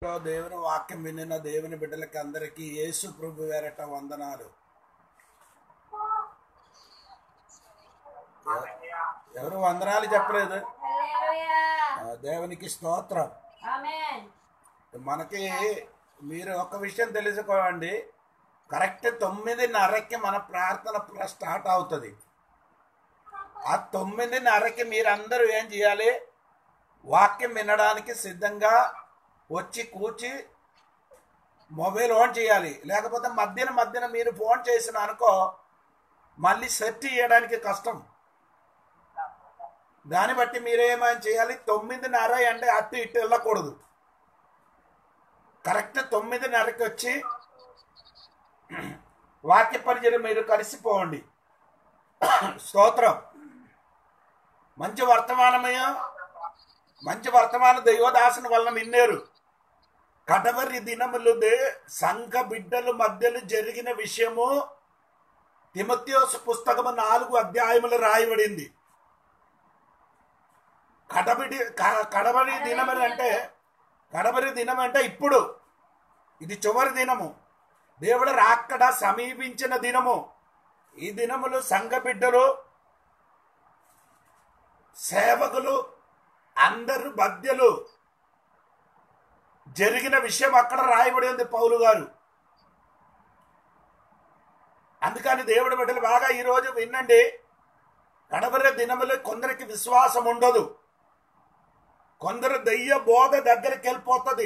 లో దేవుని వాక్యం వినిన దేవుని బిడ్డలకి అందరికీ యేసు ప్రభు వేరట వందనాలు ఎవరు వందనాలు చెప్పలేదు హల్లెలూయా ఆ, దేవునికి స్తోత్రం ఆమేన్ మనకి మీరు ఒక విషయం తెలుసుకోండి కరెక్ట్ తొమ్మిదిన్నరకి మన ప్రార్థన ప్ర- స్టార్ట్ అవుతుంది ఆ తొమ్మిదిన్నరకి మీరందరూ ఏం చేయాలి వాక్యం వినడానికి సిద్ధంగా వచ్చి కూర్చి మొబైల్ ఆన్ చేయాలి లేకపోతే మధ్యన మధ్యన మీరు ఫోన్ చేసిన అనుకో మళ్ళీ సెట్ చేయడానికి కష్టం దాన్ని బట్టి మీరేమని చేయాలి తొమ్మిదిన్నర అంటే అటు ఇటు వెళ్ళకూడదు కరెక్ట్ తొమ్మిదిన్నరకి వచ్చి వాక్య పరిచయం మీరు కలిసిపోండి స్తోత్రం మంచి వర్తమానమయ్య మంచి వర్తమాన దైవదాసుని వలన విన్నారు కడవరి దినములు దే- సంఘ బిడ్డల మధ్యలో జరిగిన విషయము తిమత్యోస్ పుస్తకము నాలుగు అధ్యాయములు రాయబడింది కడబిడి క- కడబడి దినమని అంటే కడబరి దినం అంటే ఇప్పుడు ఇది చివరి దినము దేవుడు రాక్కడ సమీపించిన దినము ఈ దినములు సంఘ బిడ్డలు సేవకులు అందరు మధ్యలు జరిగిన విషయం అక్కడ రాయబడి ఉంది పౌలు గారు అందుకని దేవుడి బిడ్డలు బాగా ఈరోజు వినండి కడవరి దినములు కొందరికి విశ్వాసం ఉండదు కొందరు దెయ్య బోధ దగ్గరికి వెళ్ళిపోతుంది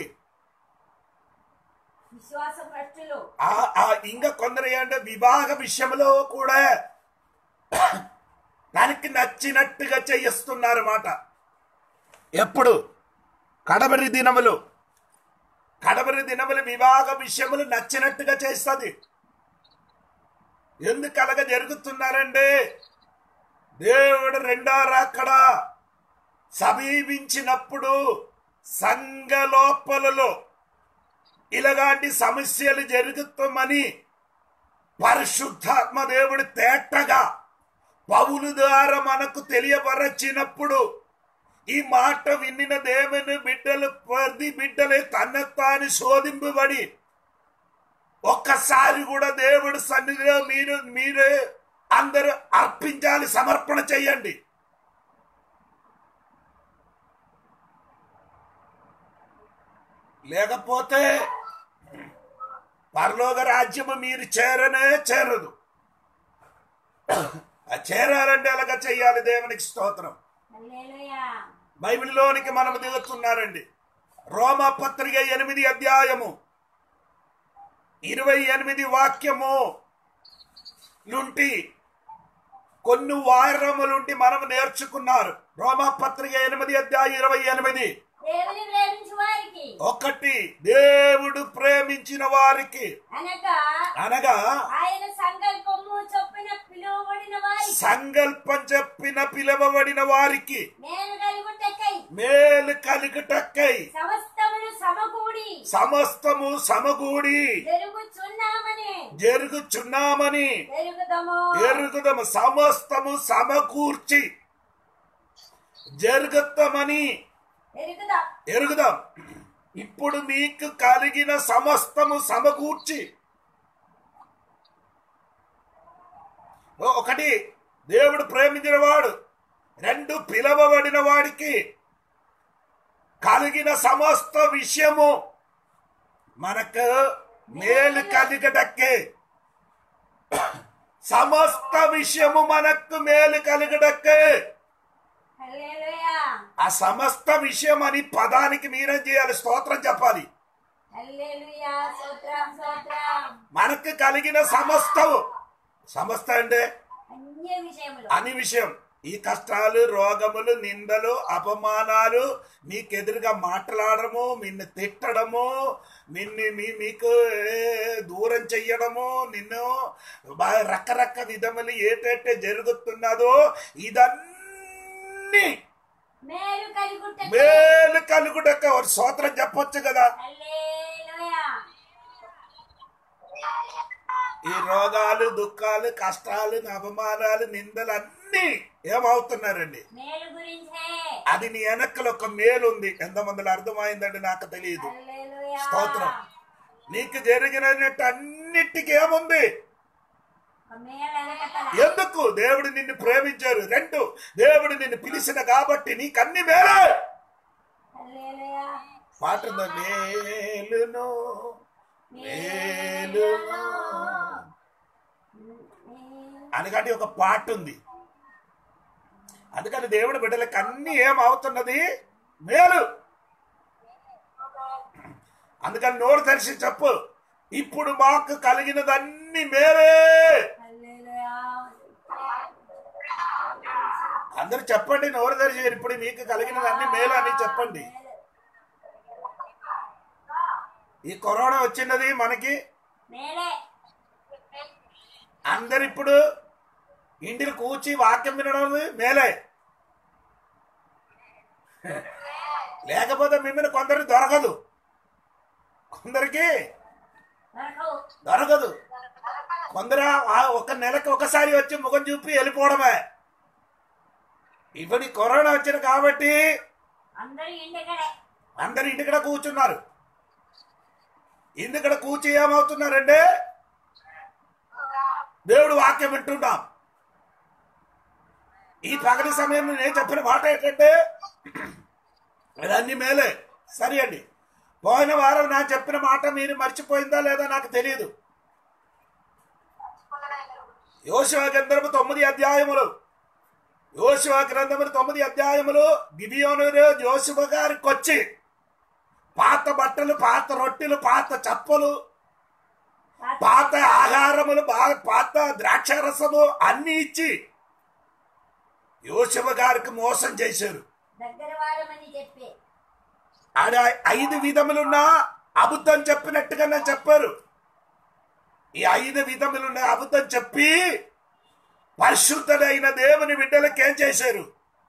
విశ్వాస భ్రష్టులు ఆ- ఆ ఇంకా కొందరు ఏంటంటే వివాహ విషయంలో కూడా దానికి నచ్చినట్టుగా చేయిస్తున్నారు మాట ఎప్పుడు కడబరి దినములు కడబరి దినములు వివాహ విషయములు నచ్చినట్టుగా చేస్తుంది ఎందుకు అలాగ జరుగుతున్నారండి దేవుడు రెండో రాకడ సమీపించినప్పుడు సంఘ లోపలలో ఇలాంటి సమస్యలు జరుగుతామని పరిశుద్ధాత్మ దేవుడు తేటగా పౌలు ద్వారా మనకు తెలియపరచినప్పుడు ఈ మాట వినిన దేవుని బిడ్డలు ప్రతి బిడ్డలే తన తాను శోధింపబడి ఒక్కసారి కూడా దేవుడు సన్నిధిలో మీరు మీరే అందరూ అర్పించాలి సమర్పణ చేయండి లేకపోతే పరలోక రాజ్యము మీరు చేరనే చేరదు ఆ చేరాలంటే ఎలాగ చెయ్యాలి దేవునికి స్తోత్రం హల్లెలూయా బైబిల్లోనికి మనం దిగుతున్నారండి రోమ పత్రిక ఎనిమిది అధ్యాయము ఇరవై ఎనిమిది వాక్యము నుండి కొన్ని వారములుండి మనం నేర్చుకున్నారు రోమా పత్రిక ఎనిమిది అధ్యాయం ఇరవై ఎనిమిది దేవుని ప్రేమించు వారికి ఒకటి దేవుడు ప్రేమించిన వారికి అనగా అనగా ఆయన సంకల్పము చొప్పున పిలువబడిన వారికి సంకల్పం చెప్పిన పిలవబడిన వారికి నేను కలుగుటకై మేలు కలుగుటక్కై సమస్తమును సమకూడి సమస్తము సమగూడి జరుగుచున్నామని జరుగుచున్నామని జరుగుదము ఎరుగుదము సమస్తము సమకూర్చి జరుగుతామని ఎరుగుదా ఎరుగుదాం ఇప్పుడు మీకు కలిగిన సమస్తము సమకూర్చి ఓ, ఒకటి దేవుడు ప్రేమించిన వాడు రెండు పిలవబడిన వాడికి కలిగిన సమస్త విషయము మనకు మేలు కలిగటక్కే సమస్త విషయము మనకు మేలు కలిగటక్కే హల్లెలూయా ఆ సమస్త విషయం అని పదానికి మీరేం చేయాలి స్తోత్రం చెప్పాలి హల్లెలూయా స్తోత్రం స్తోత్రం మనకు కలిగిన సమస్తము సమస్త అంటే అన్య విషయములు అని విషయం ఈ కష్టాలు రోగములు నిందలు అపమానాలు మీకెదురుగా మాట్లాడము నిన్ను తిట్టడము నిన్ను మీ మీకు ఏ, దూరం చెయ్యడము నిన్ను బా- రకరక విధములు ఏటైతే జరుగుతున్నదో ఇదన్నీ మేలు కలుగుటకై మేలు కలుగుటక్క ఒక సోత్రం చెప్పొచ్చు కదా హల్లెలూయా ఈ రోగాలు దుఃఖాలు కష్టాలు అవమానాలు నిందలు అన్నీ ఏమవుతున్నారండి మేలు గురించే అది నీ వెనక్కల ఒక మేలు ఉంది ఎంతమందిలో అర్థమైందండి నాకు తెలియదు హల్లెలూయా స్తోత్రం నీకు జరిగినట్టు అన్నిటికీ ఏముంది ఎందుకు దేవుడు నిన్ను ప్రేమించారు రెండు దేవుడు నిన్ను పిలిచిన కాబట్టి నీకు అన్ని మేలే పాట ఉందా? మేలును మేలును అనగానే ఒక పాట ఉంది అందుకని దేవుడి బిడ్డలకు అన్ని ఏమవుతున్నది మేలు అందుకని నోరు తెరిచి చెప్పు ఇప్పుడు మాకు కలిగినదన్ని మేలే అందరు చెప్పండి నోరు తెరిచి ఇప్పుడు మీకు కలిగినదన్ని మేలు అని చెప్పండి ఈ కరోనా వచ్చినది మనకి మేలే అందరు ఇప్పుడు ఇంటిని కూర్చి వాక్యం వినడం మేలే లేకపోతే మిమ్మల్ని కొందరు దొరకదు కొందరికి దొరకవు దొరకదు కొందరు ఆ ఒక నెలకి ఒకసారి వచ్చి ముఖం చూపి వెళ్ళిపోవడమే ఇప్పుడు ఈ కరోనా వచ్చింది కాబట్టి అందరూ ఇంటికడే అందరు ఇంటికడ కూర్చున్నారు ఇంటికడ కూర్చి ఏమవుతున్నారంటే దేవుడు వాక్యం వింటున్నాం ఈ పగటి సమయంలో నేను చెప్పిన మాట ఏంటంటే అదన్నీ మేలే సరే అండి పోయిన వారం నా చెప్పిన మాట మీరు మర్చిపోయిందా లేదా నాకు తెలియదు యోశివ గ్రంథము తొమ్మిది అధ్యాయములు యోశివ గ్రంథములు తొమ్మిది అధ్యాయములు గిబియోను జోశివ గారికి వచ్చి పాత బట్టలు పాత రొట్టెలు పాత చప్పలు పాత ఆహారములు బా- పాత ద్రాక్షరసము అన్ని ఇచ్చి యోశివ గారికి మోసం చేశారు దగ్గర వాడమని చెప్పి ఆడ ఐదు విధములున్న అబద్ధం చెప్పినట్టుగానే చెప్పారు ఈ ఐదు విధములున్న అబద్ధం చెప్పి పరిశుద్ధుడైన దేవుని బిడ్డలకి ఏం చేశారు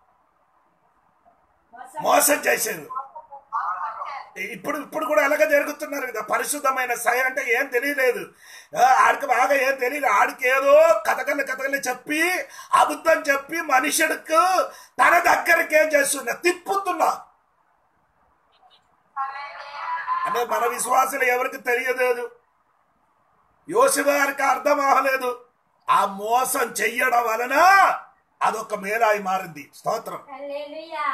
మోసం మోసం చేశారు ఇప్పుడు ఇప్పుడు కూడా అలాగే జరుగుతున్నారు కదా పరిశుద్ధమైన సయ అంటే ఏం తెలియలేదు ఆ, ఆడికి బాగా ఏం తెలియదు ఆడికి ఏదో కథకలు కథకలు చెప్పి అబద్ధం చెప్పి మనుషుడికి తన దగ్గరికి ఏం చేస్తున్నా తిప్పుతున్నా అంటే మన విశ్వాసులు ఎవరికి తెలియలేదు యోశివ గారికి అర్థం అవ్వలేదు ఆ మోసం చెయ్యడం వలన అదొక మేలాయి మారింది స్తోత్రం హల్లెలూయా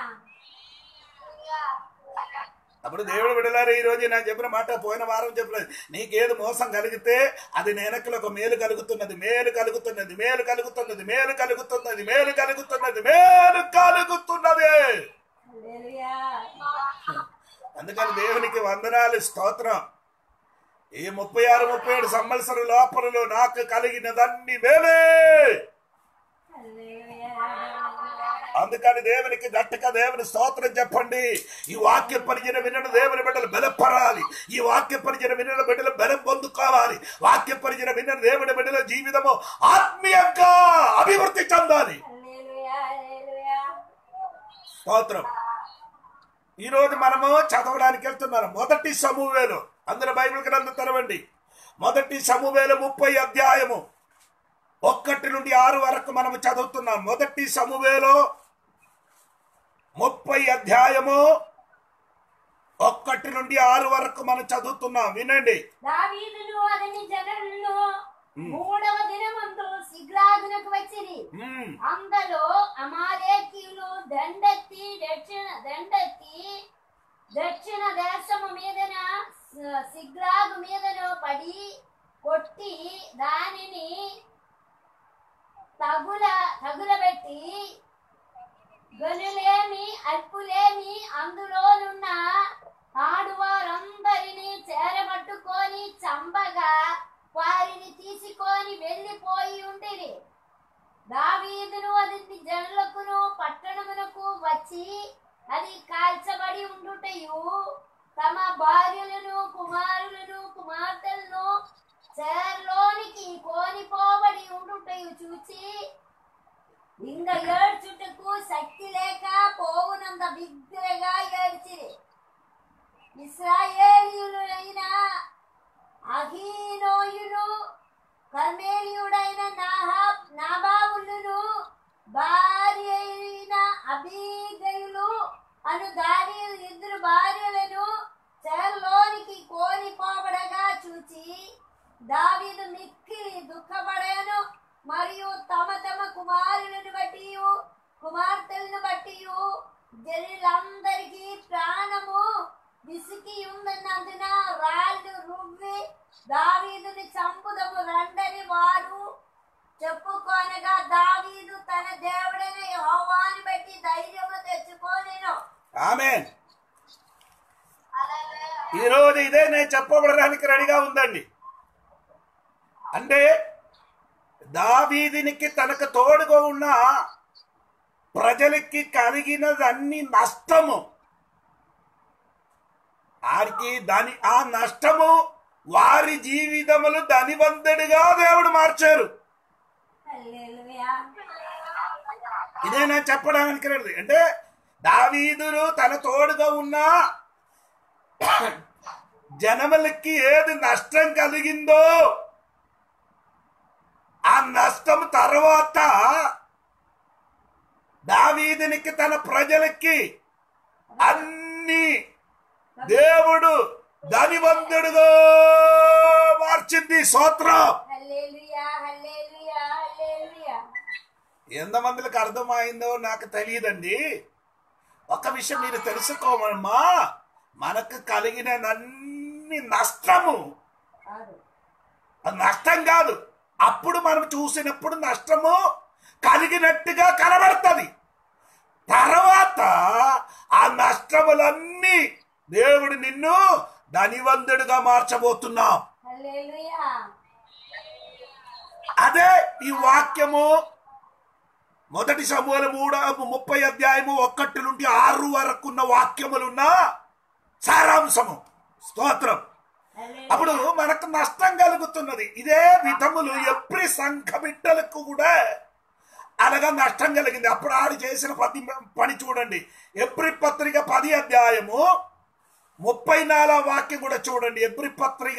అప్పుడు దేవుడు విడలారు ఈ రోజు నేను చెప్పిన మాట పోయిన వారం చెప్పలేదు నీకేది మోసం కలిగితే అది నేనకలు ఒక మేలు కలుగుతున్నది మేలు కలుగుతున్నది మేలు కలుగుతున్నది మేలు కలుగుతున్నది మేలు కలుగుతున్నది మేలు కలుగుతున్నది హల్లెలూయా అందుకని దేవునికి వందనాలు స్తోత్రం ఈ ముప్పై ఆరు ముప్పై ఏడు సంవత్సరం లోపలలో నాకు కలిగినదన్ని మేలే హల్లెలూయా అందుకని దేవునికి గట్టిగా దేవుని స్తోత్రం చెప్పండి ఈ వాక్య పరిచయం వినడం దేవుని బిడ్డలు బలపరాలి ఈ వాక్య పరిచయం వినడం బిడ్డలు బలం పొందుకోవాలి వాక్య పరిచయం వినడం దేవుని బిడ్డల జీవితము ఆత్మీయంగా అభివృద్ధి చెందాలి హల్లెలూయా హల్లెలూయా స్తోత్రం ఈ రోజు మనము చదవడానికి వెళ్తున్నాం మొదటి సమూవేలు అందరూ బైబిల్ గ్రంథం తెరవండి మొదటి సమూవేలు ముప్పై అధ్యాయము ఒక్కటి నుండి ఆరు వరకు మనము చదువుతున్నాం మొదటి సమూవేలో ముప్పై అధ్యాయము ఒక్కటి నుండి ఆరు వరకు మనం చదువుతున్నాం వినండి దావీదును అతని జనులను మూడవ దినమందు సిగ్లాగునకు వచ్చిరి మ్మ్. అందరూ అమాలేకీయులు దండెత్తి దక్షిణ దండెత్తి దక్షిణ దేశము మీదన స- సిగ్లాగు మీదను పడి కొట్టి దానిని తగుల తగులబెట్టి గనులేమి అల్పులేమి అందులోనున్న ఆడువారందరిని చేరబట్టుకొని చంపగా వారిని తీసుకొని వెళ్ళిపోయి ఉండిరి దావీదును అది జనులకును పట్టణమునకు వచ్చి అది కాల్చబడి ఉండుటయు తమ భార్యలను కుమారులను కుమార్తెలను చేర్లోనికి కోనిపోబడి ఉండుటయు చూచి ఇంక ఏడ్చుటకు శక్తి లేక పోవునంత బిగ్గరగా ఏడ్చిరి ఇస్రాయేలీయులైన అహీనోయులు కర్మేలియుడైన నాహా నాబావులను భార్య అయిన అబీగయులు అను దాని ఇద్దరు భార్యలను చెరలోనికి దావీదు మిక్కిలి దుఃఖపడాను మరియు తమ తమ కుమారులను బట్టి కుమార్తెలను బట్టి జనులందరికీ ప్రాణము విసికి ఉన్నందున రాళ్ళు రువ్వి దావీదుని చంపుదము రండని వారు చెప్పుకొనగా దావీదు తన దేవుడైన యెహోవాని బట్టి ధైర్యము తెచ్చుకోనేను ఆమెన్ ఈరోజు ఇదే నేను చెప్పబడడానికి రెడీగా ఉందండి అంటే దావీదినికి తనకు తోడుగా ఉన్న ప్రజలకి కలిగినదన్ని నష్టము వారికి దాని ఆ నష్టము వారి జీవితములు ధనివంతుడిగా దేవుడు మార్చారు హల్లెలూయా ఇదే నేను చెప్పడానికి రెడీ అంటే దావీదులు తన తోడుగా ఉన్న జనములకి ఏది నష్టం కలిగిందో ఆ నష్టం తర్వాత దావీదునికి తన ప్రజలకి అన్ని దేవుడు ధనివంతుడుగా మార్చింది సోత్రం హల్లెలూయా హల్లెలూయా హల్లెలూయా ఎంతమందికి అర్థమైందో నాకు తెలియదండి ఒక విషయం మీరు తెలుసుకోమమ్మా మనకు కలిగిన అన్ని నష్టము కాదు అది నష్టం కాదు అప్పుడు మనం చూసినప్పుడు నష్టము కలిగినట్టుగా కనబడుతుంది తర్వాత ఆ నష్టములన్నీ దేవుడు నిన్ను ధనివంతుడిగా మార్చబోతున్నాం హల్లెలూయా అదే ఈ వాక్యము మొదటి సమూహం మూడ ముప్పై అధ్యాయము ఒక్కటి నుండి ఆరు వరకున్న వాక్యములున్న సారాంశము స్తోత్రం హల్లెలూయా అప్పుడు మనకు నష్టం కలుగుతున్నది ఇదే విధములు ఎప్రి సంఘ బిడ్డలకు కూడా అనగా నష్టం కలిగింది అప్పుడు ఆడు చేసిన పది పని చూడండి ఎప్రి పత్రిక పది అధ్యాయము ముప్పై నాలుగు వాక్యం కూడా చూడండి ఎప్రి పత్రిక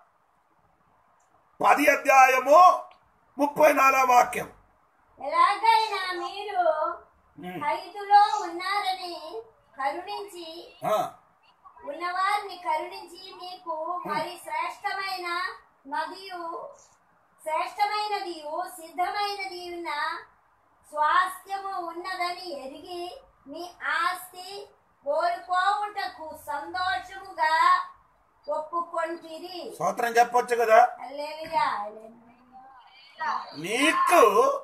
పది అధ్యాయము ముప్పై నాలుగు వాక్యం ఎలాగైనా మీరు ఉమ్. ఖైదులో ఉన్నారని కరుణించి ఆ, ఉన్నవారిని కరుణించి మీకు మరి శ్రేష్టమైన నదియు శ్రేష్టమైనదియు సిద్ధమైనది ఉన్న స్వాస్థ్యము ఉన్నదని ఎరిగి మీ ఆస్తి కోల్పోవుటకు సంతోషముగా ఒప్పుకొంటిరి స్తోత్రం చెప్పొచ్చు కదా హల్లెలూయా, హల్లెలూయా. నీకు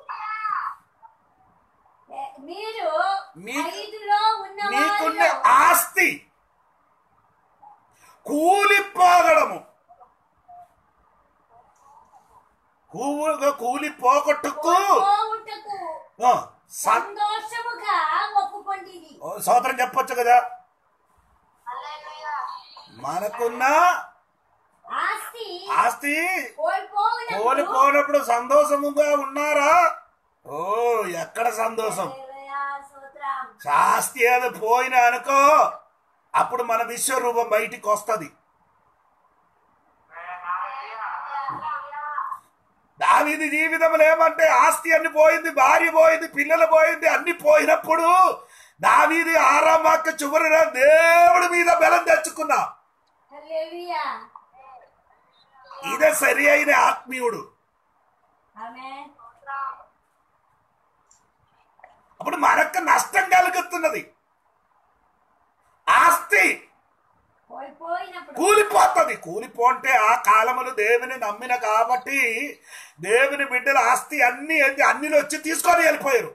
ఏ- మీరు మీ- ఖైదులో ఉన్న నీకున్న వారిలో ఆస్తి కూలిపోగడము కూలిగా కూలిపోగొట్టుకు పోవుటకు ఆ, స- సంతోషముగా ఒప్పుకొంటిరి ఓ, సోదరం చెప్పొచ్చు కదా మనకున్న ఆస్తి ఆస్తి కోల్పోవునప్పుడు కోల్పోయినప్పుడు సంతోషముగా ఉన్నారా ఓ ఎక్కడ సంతోషం హల్లెలూయా, స్తోత్రం. ఆస్తి అది పోయిన అనుకో అప్పుడు మన విశ్వరూపం బయటికి వస్తుంది దావిది జీవితంలో ఏమంటే ఆస్తి అన్ని పోయింది భార్య పోయింది పిల్లలు పోయింది అన్ని పోయినప్పుడు దావీది ఆరామాక చివరిన దేవుడి మీద బలం తెచ్చుకున్నా హల్లెలూయా. ఇదే సరి అయిన ఆత్మీయుడు ఆమేన్. అప్పుడు మనకు నష్టం కలుగుతున్నది ఆస్తి కోల్పోయినప్పుడు కూలిపోతుంది కూలిపోంటే ఆ కాలములు దేవుని నమ్మిన కాబట్టి దేవుని బిడ్డల ఆస్తి అన్ని ఏంటి అన్నిలు వచ్చి తీసుకొని వెళ్ళిపోయారు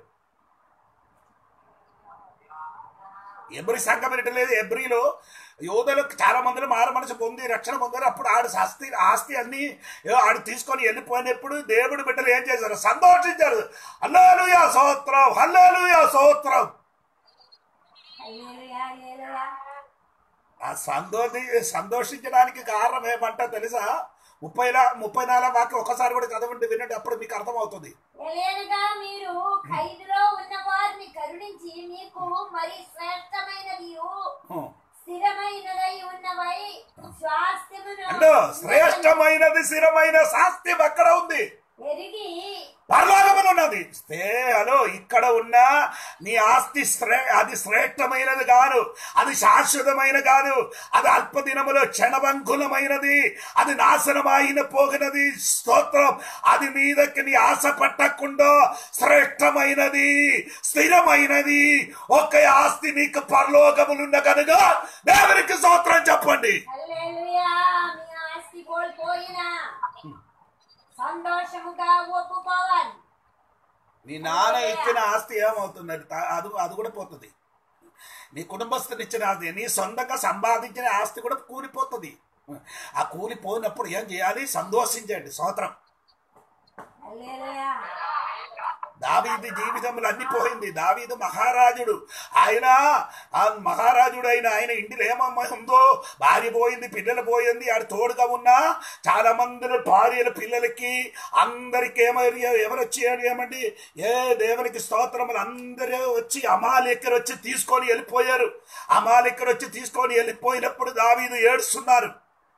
ఎబ్రి సంఘం లేదు ఎబ్రిలో యోధులు చాలా మందిలో మార మనసు పొంది రక్షణ పొందారు అప్పుడు ఆడు ఆస్తి ఆస్తి అన్ని ఏ, ఆడు తీసుకొని వెళ్ళిపోయినప్పుడు దేవుడి బిడ్డలు ఏం చేశారు సంతోషించారు హల్లేలుయా సోత్రం హల్లేలుయా సోత్రం హల్లెలూయా, హల్లెలూయా. ఆ సంతోషి సంతోషించడానికి కారణం ఏమంటా తెలుసా ముప్పై లా- ముప్పై నాలుగు వాక్యం ఒకసారి కూడా చదవండి వినండి అప్పుడు మీకు అర్థమవుతుంది ఎలేనగా మీరు ఖైదులో ఉన్న వారిని కరుణించి మీకు మరి శ్రేష్టమైనది హ్మ్. స్థిరమైనదై ఉన్నవై స్వాస్థ్యమును అంటే శ్రేష్టమైనది స్థిరమైన శాస్త్యం ఎక్కడ ఉంది ఎరిగి పరలోకములు ఉన్నది స్తే హలో ఇక్కడ ఉన్న నీ ఆస్తి శ్రే అది శ్రేష్టమైనది కాదు అది శాశ్వతమైన కాదు అది అల్పదినములో క్షణభంగులమైనది అది నాశనమైన పోగినది స్తోత్రం అది మీదకి నీ ఆశ పట్టకుండా శ్రేష్టమైనది స్థిరమైనది ఒక ఆస్తి నీకు పరలోకములున్న కనుక దేవునికి స్తోత్రం చెప్పండి హల్లెలూయా మీ ఆస్తి కోల్పోయినా సంతోషముగా ఒప్పుకోవాలి నీ నాన్న ఇచ్చిన ఆస్తి ఏమవుతుంది అది తా- అది అది కూడా పోతుంది నీ కుటుంబస్తుని ఇచ్చిన ఆస్తి నీ సొంతంగా సంపాదించిన ఆస్తి కూడా కూలిపోతుంది ఆ కూలిపోయినప్పుడు ఏం చేయాలి సంతోషించండి స్తోత్రం హల్లెలూయా దావీది జీవితంలో అన్ని పోయింది దావీదు మహారాజుడు ఆయన ఆ మహారాజుడు అయిన ఆయన ఇంటిలో ఏమమ్మ ఉందో భార్య పోయింది పిల్లలు పోయింది ఆడు తోడుగా ఉన్నా చాలా మంది భార్యల పిల్లలకి అందరికి ఏమరి ఎవరు వచ్చి ఏమండి ఏ దేవునికి స్తోత్రములు అందరూ వచ్చి అమాలిక్కరు వచ్చి తీసుకొని వెళ్ళిపోయారు అమాలిక్కరు వచ్చి తీసుకొని వెళ్ళిపోయినప్పుడు దావీదు ఏడుస్తున్నారు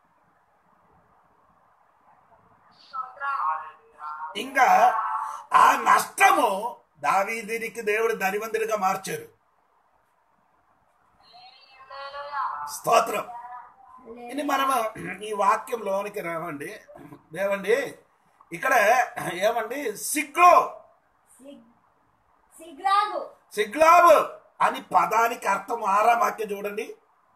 ఇంకా ఆ నష్టము దావీదినికి దేవుడు ధనివంతుడిగా మార్చారు స్తోత్రం ఇది మనము ఈ వాక్యంలోనికి రావండి దేవండి ఇక్కడ ఏమండి సిగ్లో సిగ్- సిగ్లాగు సిగ్లాబు అని పదానికి అర్థం ఆరా వాక్యం చూడండి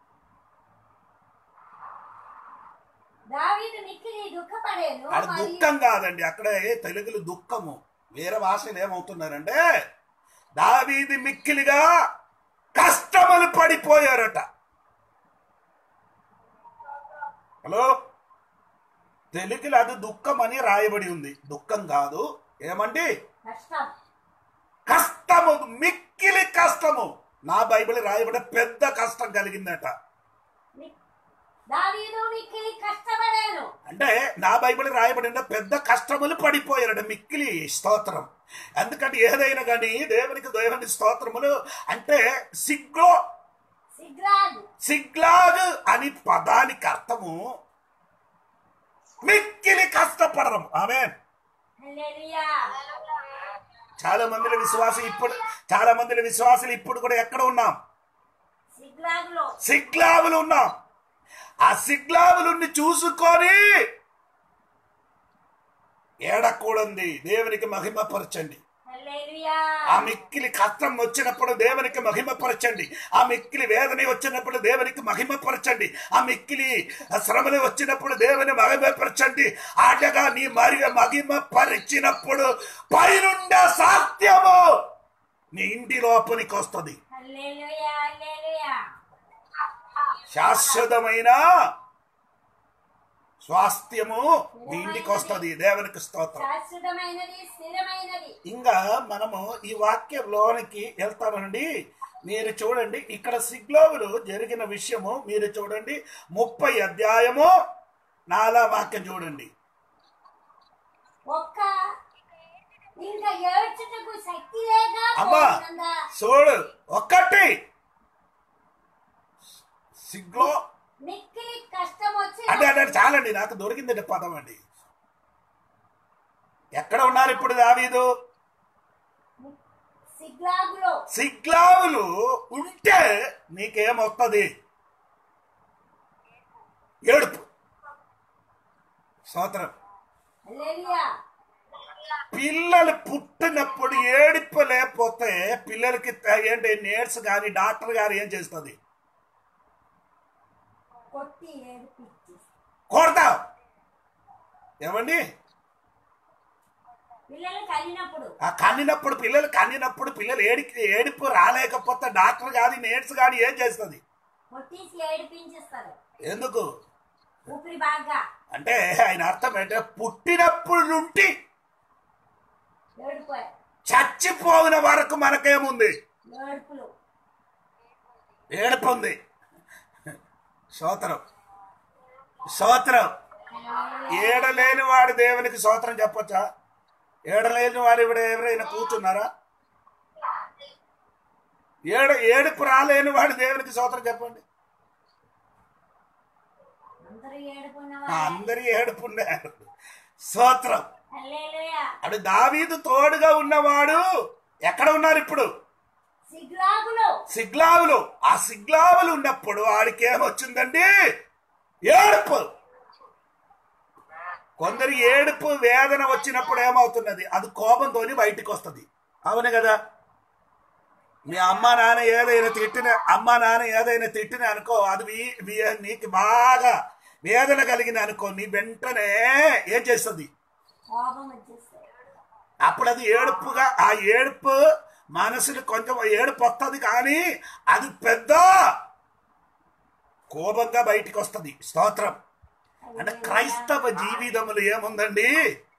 దావీదు మిక్కిలి దుఃఖపడేను అది మరియు దుఃఖం కాదండి అక్కడ తెలుగులో దుఃఖము వేరే భాషలు ఏమవుతున్నారంటే దావీది మిక్కిలిగా కష్టములు పడిపోయారట హలో తెలుగులో అది దుఃఖం అని రాయబడి ఉంది దుఃఖం కాదు ఏమండి కష్టం కష్టము మిక్కిలి కష్టము నా బైబిల్ రాయబడి పెద్ద కష్టం కలిగిందట మి- దావీదు మిక్కిలి కష్టపడాను అంటే నా బైబిల్ రాయబడిన పెద్ద కష్టములు పడిపోయారట మిక్కిలి స్తోత్రం ఎందుకంటే ఏదైనా కానీ దేవునికి దేవుని స్తోత్రములు అంటే సిగ్లో సిగ్లాగు సిగ్లాగ్ అని పదానికి అర్థము మిక్కిలి కష్టపడడం ఆమె హల్లెలూయా చాలా మందిల విశ్వాసం ఇప్పుడు చాలా మందిల విశ్వాసులు ఇప్పుడు కూడా ఎక్కడ ఉన్నాం సిగ్లాగులో సిగ్లావులు ఉన్నాం ఆ సిగ్లావులుని చూసుకొని ఏడకూడంది దేవునికి మహిమపరచండి హల్లెలూయా ఆ మిక్కిలి కష్టం వచ్చినప్పుడు దేవునికి మహిమపరచండి ఆ మిక్కిలి వేదన వచ్చినప్పుడు దేవునికి మహిమపరచండి ఆ మిక్కిలి శ్రమలు వచ్చినప్పుడు దేవుని మహిమపరచండి ఆటగా నీ మరి మహిమపరిచినప్పుడు పైనుండే సాధ్యము నీ ఇంటి లోపలికి వస్తుంది హల్లెలూయా హల్లెలూయా శాశ్వతమైన స్వాస్థ్యము మీ ఇంటికి వస్తుంది దేవునికి స్తోత్రం శాశ్వతమైనది స్థిరమైనది ఇంకా మనము ఈ వాక్యంలోనికి వెళ్తామండి మీరు చూడండి ఇక్కడ సిగ్లోవులు జరిగిన విషయము మీరు చూడండి ముప్పై అధ్యాయము నాలా వాక్యం చూడండి ఒక్క ఇంకా ఏడ్చుటకు శక్తి లేక అమ్మా పోతున్నదా? చూడు ఒక్కటి సిగ్లో మిక్కిలి కష్టం వచ్చి అంటే అంటే చాలండి నాకు దొరికిందండి పదం అండి ఎక్కడ ఉన్నారు ఇప్పుడు దావీదు సిగ్లాగులో సిగ్లావులు ఉంటే నీకేమొస్తుంది ఏడుపు స్తోత్రం హల్లెలూయా పిల్లలు పుట్టినప్పుడు ఏడుపు లేకపోతే పిల్లలకి త- ఏంటి నేర్స్ కానీ డాక్టర్ గారు ఏం చేస్తుంది కొట్టి ఏడిపించి కొడతావు ఏమండి పిల్లలు కలిగినప్పుడు ఆ కన్నినప్పుడు పిల్లలు కన్నినప్పుడు పిల్లలు ఏడికి ఏడుపు రాలేకపోతే డాక్టర్ కానీ నేర్స్ కానీ ఏం చేస్తుంది కొట్టేసి ఏడిపించేస్తారు ఎందుకు ఊపిరి బాగా అంటే ఆయన అర్థం ఏంటంటే పుట్టినప్పుడు నుండి ఏడిపోయారు చచ్చిపోయిన వరకు మనకేముంది ఏడుపులు ఏడుపు ఉంది స్తోత్రం స్తోత్రం ఏడలేని వాడి దేవునికి స్తోత్రం చెప్పొచ్చా ఏడలేని వాడు ఇప్పుడు ఎవరైనా కూర్చున్నారా ఏడు ఏడుపు రాలేని వాడి దేవునికి స్తోత్రం చెప్పండి అందరూ ఏడుపున్న ఆ, అందరి ఏడుపు ఉన్నారు స్తోత్రం హల్లెలూయా అప్పుడు దావీదు తోడుగా ఉన్నవాడు ఎక్కడ ఉన్నారు ఇప్పుడు సిగ్లాగులో సిగ్లావులు ఆ సిగ్లావులు ఉన్నప్పుడు వాడికి ఏమొచ్చిందండి ఏడుపు కొందరు ఏడుపు వేదన వచ్చినప్పుడు ఏమవుతున్నది అది కోపంతోని బయటికి వస్తుంది అవును కదా మీ అమ్మ నాన్న ఏదైనా తిట్టిన అమ్మ నాన్న ఏదైనా తిట్టిన అనుకో అది వీ- వీ- నీకు బాగా వేదన కలిగిన అనుకో నీ వెంటనే ఏం చేస్తుంది కోపం వచ్చేస్తాయి అప్పుడు అది ఏడుపుగా ఆ ఏడుపు మనసుని కొంచెం ఏడుపు వస్తుంది కానీ అది పెద్ద కోపంగా బయటికి వస్తుంది స్తోత్రం అంటే క్రైస్తవ జీవితములు ఏముందండి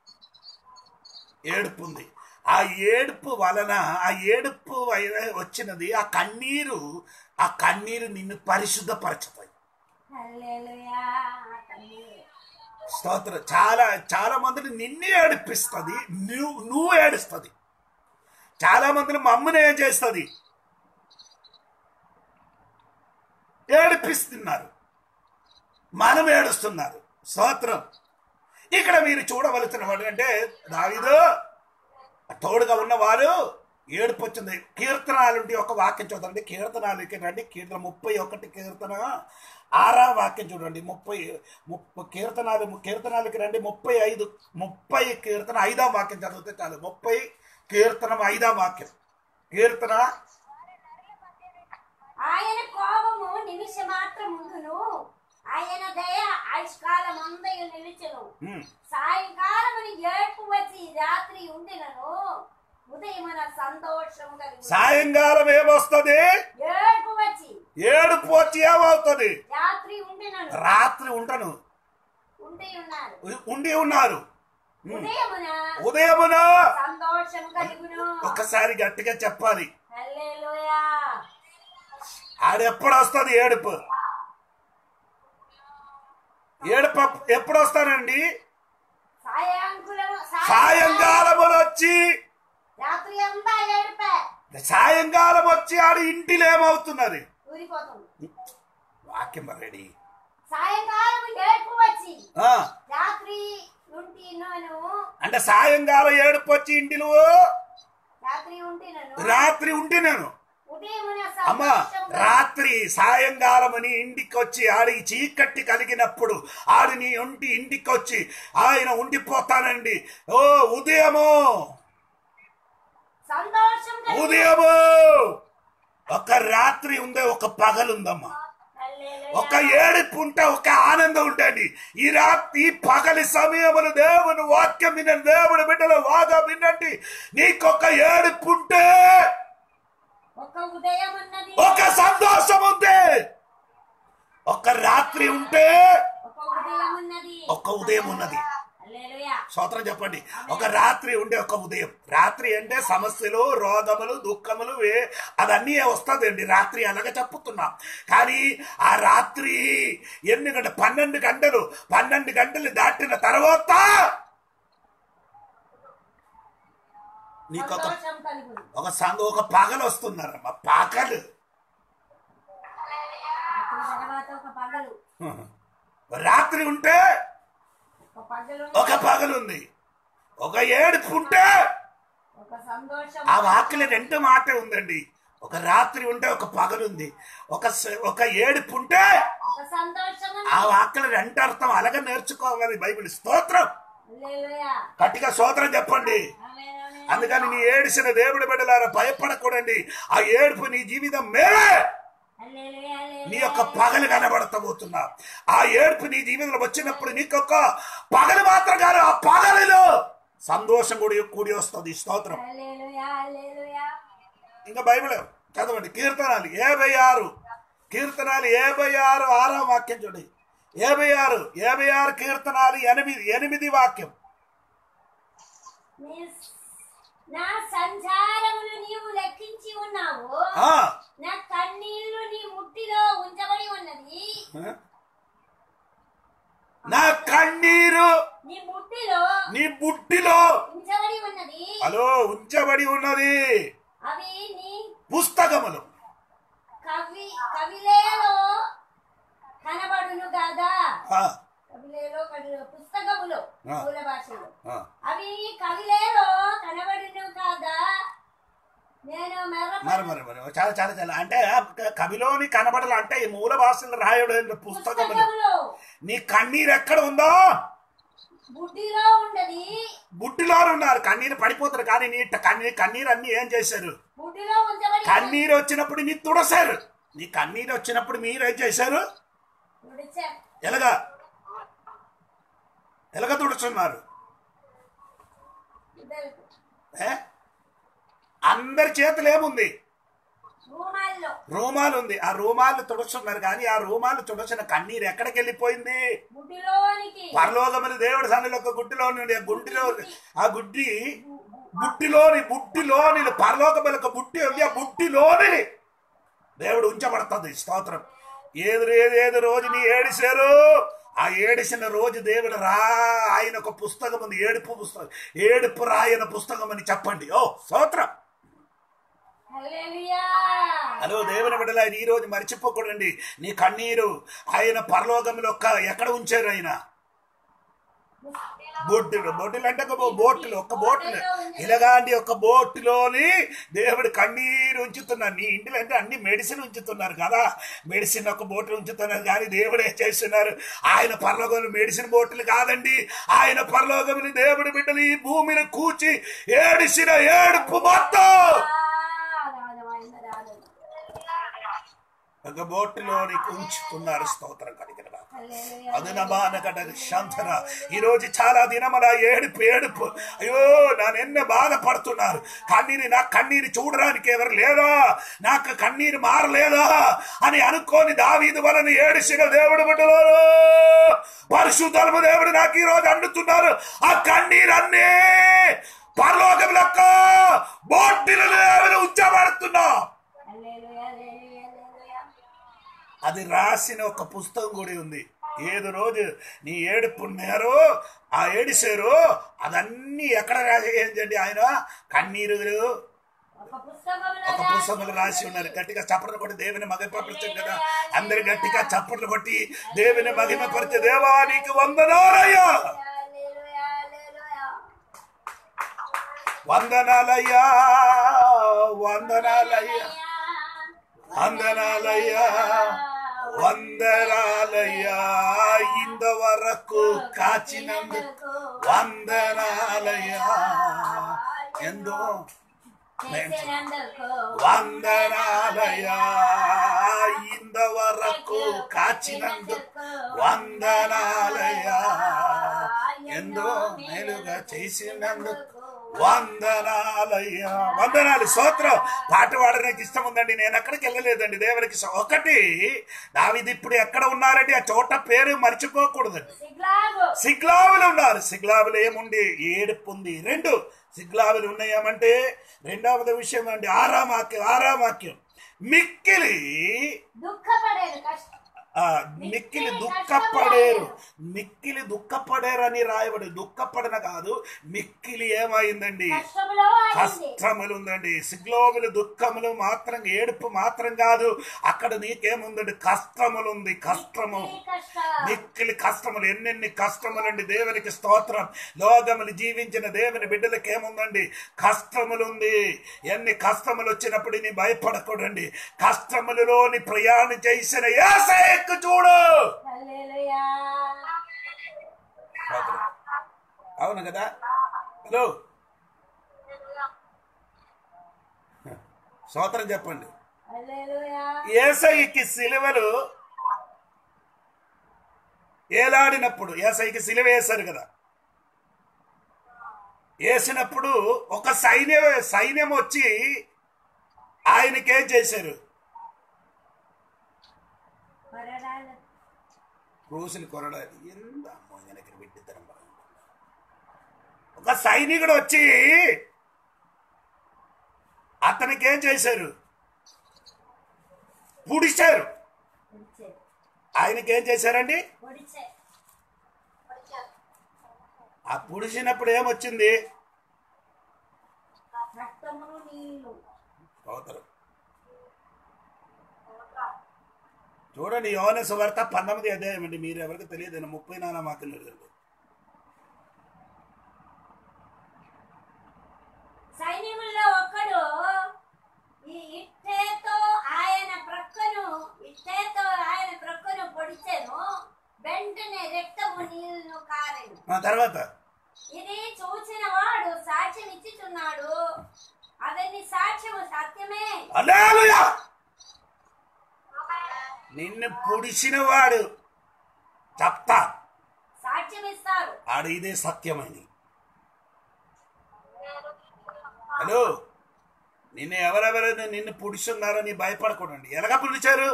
ఏడుపు ఉంది ఆ ఏడుపు వలన ఆ ఏడుపు వై- వచ్చినది ఆ కన్నీరు ఆ కన్నీరు నిన్ను పరిశుద్ధపరచుతాయి హల్లెలూయా కన్నీరు. స్తోత్రం చాలా చాలా మందిని నిన్నే ఏడిపిస్తుంది నువ్వు నువ్వు ఏడుస్తుంది చాలా మందిని మమ్మల్ని ఏం చేస్తుంది ఏడిపిస్తున్నారు మనం ఏడుస్తున్నారు స్తోత్రం ఇక్కడ మీరు చూడవలసిన వాడు అంటే దావిదు తోడుగా ఉన్నవారు ఏడుపు వచ్చింది కీర్తనాలుంటి ఒక వాక్యం చూడండి కీర్తనాలకి రండి కీర్తన ముప్పై ఒకటి కీర్తన ఆరా వాక్యం చూడండి ముప్పై ముప్పై కీర్తనాలు కీర్తనాలకి రండి ముప్పై ఐదు ముప్పై కీర్తన ఐదాం వాక్యం చదివితే చాలు ముప్పై కీర్తనం ఐదాం వాక్యం కీర్తన ఆయన కోపము నిమిష మాత్రం ఉండును ఆయన దయ ఆయుష్కాలం అందయు నిలిచెను ఉమ్, సాయంకాలముని ఏడుపు వచ్చి రాత్రి ఉండినను ఉదయమున సంతోషము కలిగి సాయంకాలం ఏమొస్తుంది ఏడుపు వచ్చి ఏడుపు వచ్చి ఏమవుతుంది రాత్రి ఉండినను రాత్రి ఉంటను ఉండి ఉన్నారు ఉండి ఉన్నారు ఉమ్, ఉదయమున ఉదయమున సంతోషము కలుగును ఒక్కసారి గట్టిగా చెప్పాలి హల్లెలూయా ఆడెప్పుడు వస్తుంది ఏడుపు ఏడుపు ఎప్పుడు వస్తానండి సాయంకులము సాయంకాలములు వచ్చి రాత్రి అంతా ఏడుపే సాయంకాలం వచ్చి ఆడు ఇంటిలో ఏమవుతున్నది ఊరిపోతుంది వాక్యం రెడీ సాయంకాలం ఏడుపు వచ్చి ఆ, రాత్రి ఉంటి నన్ను అంటే సాయంకాలం ఏడుపు వచ్చి ఇంటిలో రాత్రి ఉంటి నన్ను రాత్రి ఉంటే నేను ఉదయమున అమ్మా సంతోషము రాత్రి సాయంకాలమని ఇంటికి వచ్చి ఆడి చీకట్టి కలిగినప్పుడు ఆడిని ఉంటి ఇంటికి వచ్చి ఆయన ఉండిపోతానండి ఓ ఉదయము సంతోషం కలిగి- ఉదయము ఒక రాత్రి ఉందే ఒక పగలుందమ్మా హల్లెలూయా. ఒక ఏడుపు ఉంటే ఒక ఆనందం ఉంటండి ఈ రాత్రి ఈ పగలి సమయమును దేవుని వాక్యం వినండి దేవుని బిడ్డల వాగా వినండి నీకొక ఏడుపు ఉంటే ఒక ఉదయం ఉన్నది ఒక సంతోషం ఉంది ఒక రాత్రి ఉంటే ఒక ఉదయం ఉన్నది ఒక ఉదయం ఉన్నది హల్లెలూయా. స్తోత్రం చెప్పండి ఒక రాత్రి ఉండే ఒక ఉదయం రాత్రి అంటే సమస్యలు రోగములు దుఃఖములు వే- అదన్నీ వస్తుందండి రాత్రి అలాగే చెప్పుతున్నాం కానీ ఆ రాత్రి ఎన్ని గంట పన్నెండు గంటలు పన్నెండు గంటలు దాటిన తర్వాత నీకు ఒక సంతోషం కలుగును ఒక సంగ ఒక పగలు వస్తున్నారమ్మా పగలు రాత్రి తర్వాత ఒక పగలు రాత్రి ఉంటే ఒక పగలు ఒక పగలు ఉంది ఒక ఏడుపు ఉంటే ఒక సంతోషం ఆ వాక్యలో రెండు మాటే ఉందండి ఒక రాత్రి ఉంటే ఒక పగలుంది ఒక స- ఒక ఏడుపు ఉంటే ఒక సంతోషం ఆ వాక్యలో రెండు అర్థం అలాగే నేర్చుకోవాలి బైబిల్ స్తోత్రం హల్లెలూయా. గట్టిగా స్తోత్రం చెప్పండి ఆమేన్, ఆమేన్. అందుకని నీ ఏడిసిన దేవుడి బిడ్డలారా భయపడకూడండి ఆ ఏడుపు నీ జీవితం మేలే హల్లెలూయా, హల్లెలూయా. నీ యొక్క పగలు కనబడతబోతున్నా ఆ ఏడుపు నీ జీవితంలో వచ్చినప్పుడు నీకొక పగలు మాత్రం కాదు ఆ పగలిలో సంతోషం కూడా కూడి వస్తుంది స్తోత్రం హల్లెలూయా, హల్లెలూయా. ఇంకా బైబిల్ చదవండి కీర్తనాలు యాభై ఆరు కీర్తనాలు యాభై ఆరు ఆరో వాక్యం చూడండి యాభై ఆరు యాభై ఆరు కీర్తనాలు ఎనిమిది ఎనిమిది వాక్యం నీ- నా సంచారములు నీవు లెక్కించి ఉన్నావు ఆ, నా కన్నీళ్లు నీ ముట్టిలో ఉంచబడి ఉన్నది నా కన్నీరు నీ ముట్టిలో నీ బుట్టిలో ఉంచబడి ఉన్నది హలో ఉంచబడి ఉన్నది అవి నీ పుస్తకములు కవి కవిలేలో కనబడును కదా ఆ, కవిలేలో కనబడిన పుస్తకములు ఆ. మూల భాషలో ఆ, అవి కవిలేలో కనబడిన కాదా నేను మెర్ర మరి మరి మరి చాలా చాలా చాలా అంటే క- కవిలోని కనబడాలి అంటే ఈ మూల భాషలు రాయడం పుస్తకములు పుస్తకములు నీ కన్నీరు ఎక్కడ ఉందో బుడ్డిలో ఉండది బుట్టిలో ఉన్నారు కన్నీరు పడిపోతారు కానీ నీ ట- కన్నీరు కన్నీరు అన్ని ఏం చేశారు బుడ్డిలో ఉంచబడి కన్నీరు వచ్చినప్పుడు నీ తుడసారు నీ కన్నీరు వచ్చినప్పుడు మీరు ఏం చేశారు తుడిచా. ఎలాగా ఎలాగ తుడుచున్నారు ఇద్దరికి. ఏ? అందరి చేతులు ఏముంది రూమాల్లో రూమాలు ఉంది ఆ రూమాలు తుడుచున్నారు కానీ ఆ రూమాలు తుడచిన కన్నీరు ఎక్కడికి వెళ్ళిపోయింది బుడ్డిలోనికి పరలోకములు దేవుడి సన్నిలో ఒక గుడ్డిలో నుండి ఆ గుడ్డిలో ఆ గుడ్డి బుట్టిలోని బుట్టిలోని పరలోకముల ఒక బుట్టి ఉంది ఆ బుట్టిలోని దేవుడు ఉంచబడుతుంది స్తోత్రం ఏది ఏది ఏది రోజు నీ ఏడిశారు ఆ ఏడిసిన రోజు దేవుడు రా ఆయన ఒక పుస్తకం ఉంది ఏడుపు పుస్తకం ఏడుపు రాయన పుస్తకం అని చెప్పండి ఓ స్తోత్రం హల్లెలూయా. హలో దేవుని బిడ్డల ఈ రోజు మర్చిపోకూడండి నీ కన్నీరు ఆయన పరలోకంలో ఒక్క ఎక్కడ ఉంచారు ఆయన బొట్టులు బొట్టులు అంటే ఒక బోట్లు ఒక బోట్లు ఇలాగాంటి ఒక బోట్టులోని దేవుడు కన్నీరు ఉంచుతున్నారు నీ ఇంటిలో అంటే అన్ని మెడిసిన్ ఉంచుతున్నారు కదా మెడిసిన్ ఒక బోట్లు ఉంచుతున్నారు కానీ దేవుడు ఏం చేస్తున్నారు ఆయన పరలోకములు మెడిసిన్ బోట్లు కాదండి ఆయన పరలోకములు దేవుడి బిడ్డలు ఈ భూమిని కూర్చి ఏడిసిన ఏడుపు మొత్తం ఆ, రాజమైన రాజు. ఒక బోట్టులోని ఉంచుతున్నారు స్తోత్రం కలిగిన హల్లెలూయా. అదునమానకట శాంతన ఈ రోజు చాలా దినమల ఏడుపు ఏడుపు అయ్యో నానెన్న బాధపడుతున్నారు కన్నీరు నా కన్నీరు చూడడానికి ఎవరు లేదా నాకు కన్నీరు మారలేదా అని అనుకోని దావీదు వలన ఏడిసిన దేవుడు బిడ్డలో పరిశుద్ధము దేవుడు నాకు ఈ రోజు అండుతున్నారు ఆ కన్నీరు అన్నీ పరలోకం లెక్క బోట్టిన దేవుడు ఉంచబడుతున్నా హల్లెలూయా, హల్లెలూయా, హల్లెలూయా. అది రాసిన ఒక పుస్తకం కూడా ఉంది ఏదో రోజు నీ ఏడుపు నేరు ఆ ఏడిసారు అదన్నీ ఎక్కడ రాసేయండి ఆయన కన్నీరు ఒక పుస్తకంలో ఒక పుస్తకంలో రాసి ఉన్నారు గట్టిగా చప్పట్లు కొట్టి దేవుని మగిమపరచం కదా అందరు గట్టిగా చప్పట్లు కొట్టి దేవుని మగిమపరిచే దేవా నీకు వందనాలయ్యా హల్లెలూయా, హల్లెలూయా. వందనాలయ్యా వందనాలయ్యా వందనాలయ్యా వందనాలయ్యా ఇంతవరకు కాచినందుకు వందనాలయ్యా ఎందో చేసినందుకు వందనాలయ్యా ఇంతవరకు కాచినందుకు వందనాలయ్యా ఎందో మేలుగా చేసినందుకు వందనాలయ్యా వందనాలు స్తోత్రం పాట పాడడానికి ఇష్టం ఉందండి నేను ఎక్కడికి వెళ్ళలేదండి దేవునికి స- ఒకటి దావిది ఇప్పుడు ఎక్కడ ఉన్నారండి ఆ చోట పేరు మర్చిపోకూడదండి సిగ్లాగు సిగ్లావులు ఉన్నారు సిగ్లావులు ఏముంది ఏడుపు ఉంది రెండు సిగ్లావులు ఉన్నాయేమంటే రెండవది విషయం అండి ఆరామాక్యం ఆరామాక్యం మిక్కిలి దుఃఖపడేది కష్టం ఆ, మిక్కిలి దుఃఖపడేరు మిక్కిలి దుఃఖపడేరు అని రాయబడి దుఃఖపడన కాదు మిక్కిలి ఏమైందండి కష్టములో ఆడింది కష్టములు ఉందండి సిగ్లోములు దుఃఖములు మాత్రం ఏడుపు మాత్రం కాదు అక్కడ నీకేముందండి కష్టములు ఉంది కష్టము ఈ కష్టం మిక్కిలి కష్టములు ఎన్నెన్ని కష్టములండి దేవునికి స్తోత్రం లోకములు జీవించిన దేవుని బిడ్డలకి ఏముందండి కష్టములుంది ఎన్ని కష్టములు వచ్చినప్పుడు నీ భయపడకూడండి కష్టములలోని ప్రయాణం చేసిన ఏసయ్యకు చూడు హల్లెలూయా స్తోత్రం. అవును కదా హలో స్తోత్రం చెప్పండి హల్లెలూయా ఏసైకి సిలువలు ఏలాడినప్పుడు ఏసైకి సిలువ వేశారు కదా వేసినప్పుడు ఒక సైన్యం సైన్యం వచ్చి ఆయనకేం చేశారు మరణాలు క్రూసులు కొరడాలి ఎంత అమ్మో వెనక్కి బిడ్డిద్దరం ఒక సైనికుడు వచ్చి అతనికి ఏం చేశారు పుడిశారు పొడిచే ఆయనకి ఏం చేశారండి పొడిచే ఆ పుడిచినప్పుడు ఏమొచ్చింది రక్తమును నీళ్లు స్తోత్రం చూడండి యోన సువార్త పంతొమ్మిది అధ్యాయం అండి మీరు ఎవరికి తెలియదు ముప్పై నాలుగు మాకు తెలియదు సైనికుల్లో ఒక్కడు ఈ ఇట్టేతో ఆయన ప్రక్కను ఇట్టేతో ఆయన ప్రక్కను పొడిచెను వెంటనే రక్తము నీళ్లను కారెను ఆ తర్వాత ఇది చూచిన వాడు సాక్ష్యం ఇచ్చుచున్నాడు అతని సాక్ష్యము సత్యమే హల్లెలూయా నిన్ను పొడిచిన వాడు చెప్తా సాక్ష్యం ఇస్తారు ఆడు ఇదే సత్యమని హలో నిన్ను ఎవరెవరైనా నిన్ను పుడిచున్నారని భయపడకూడండి ఎలాగ పుడిచారు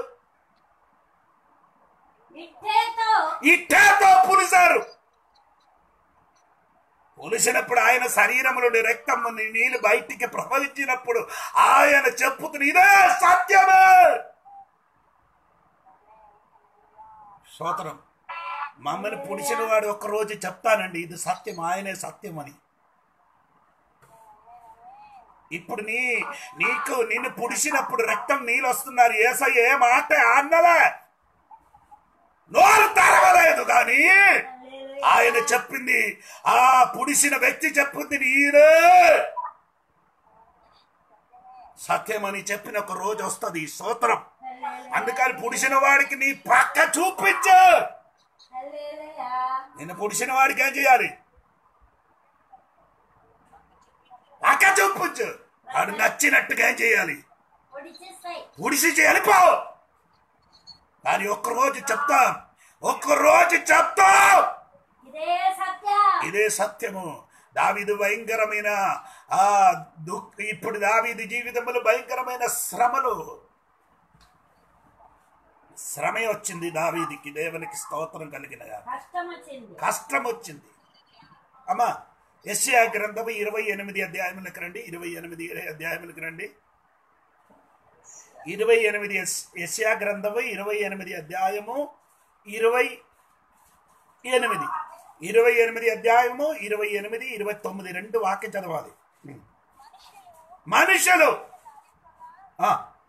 ఇట్టేతో ఇట్టేతో పులిశారు పులిసినప్పుడు ఆయన శరీరంలోని రక్తం నీళ్ళు బయటికి ప్రవహించినప్పుడు ఆయన చెప్పుతున్న ఇదే సత్యమే స్తోత్రం మమ్మల్ని పుడిచిన వాడు ఒక్క రోజు చెప్తానండి ఇది సత్యం ఆయనే సత్యం అని ఇప్పుడు నీ నీకు నిన్ను పుడిచినప్పుడు రక్తం నీళ్ళు వస్తున్నారు ఏసయ్య ఏ మాట అన్నలే నోరు తెరవలేదు కానీ ఆయన చెప్పింది ఆ పుడిసిన వ్యక్తి చెప్పింది నీరే సత్యమని చెప్పిన ఒక రోజు వస్తుంది స్తోత్రం అందుకని పుడిసిన వాడికి నీ పక్క చూపించు హల్లెలూయా. నిన్ను పుడిసిన వాడికి ఏం చేయాలి పక్క చూపించు వాడు నచ్చినట్టుగా ఏం చేయాలి పొడిచేస్తాయి పుడిసి చేయాలి పో కానీ ఒక్క రోజు చెప్తాం ఒక్క రోజు చెప్తాం ఇదే సత్యం ఇదే సత్యము దావీదు భయంకరమైన ఆ దుఃఖ ఇప్పుడు దావీదు జీవితంలో భయంకరమైన శ్రమలు శ్రమే వచ్చింది దావీదికి దేవునికి స్తోత్రం కలిగిన కష్టం వచ్చింది కష్టం వచ్చింది అమ్మా ఎస్యా గ్రంథము ఇరవై ఎనిమిది అధ్యాయములకు రండి ఇరవై ఎనిమిది అధ్యాయములకు రండి ఇరవై ఎనిమిది ఎస్యా గ్రంథము ఇరవై ఎనిమిది అధ్యాయము ఇరవై ఎనిమిది ఇరవై ఎనిమిది అధ్యాయము ఇరవై ఎనిమిది ఇరవై తొమ్మిది రెండు వాక్యం చదవాలి మనుషులు ఆ,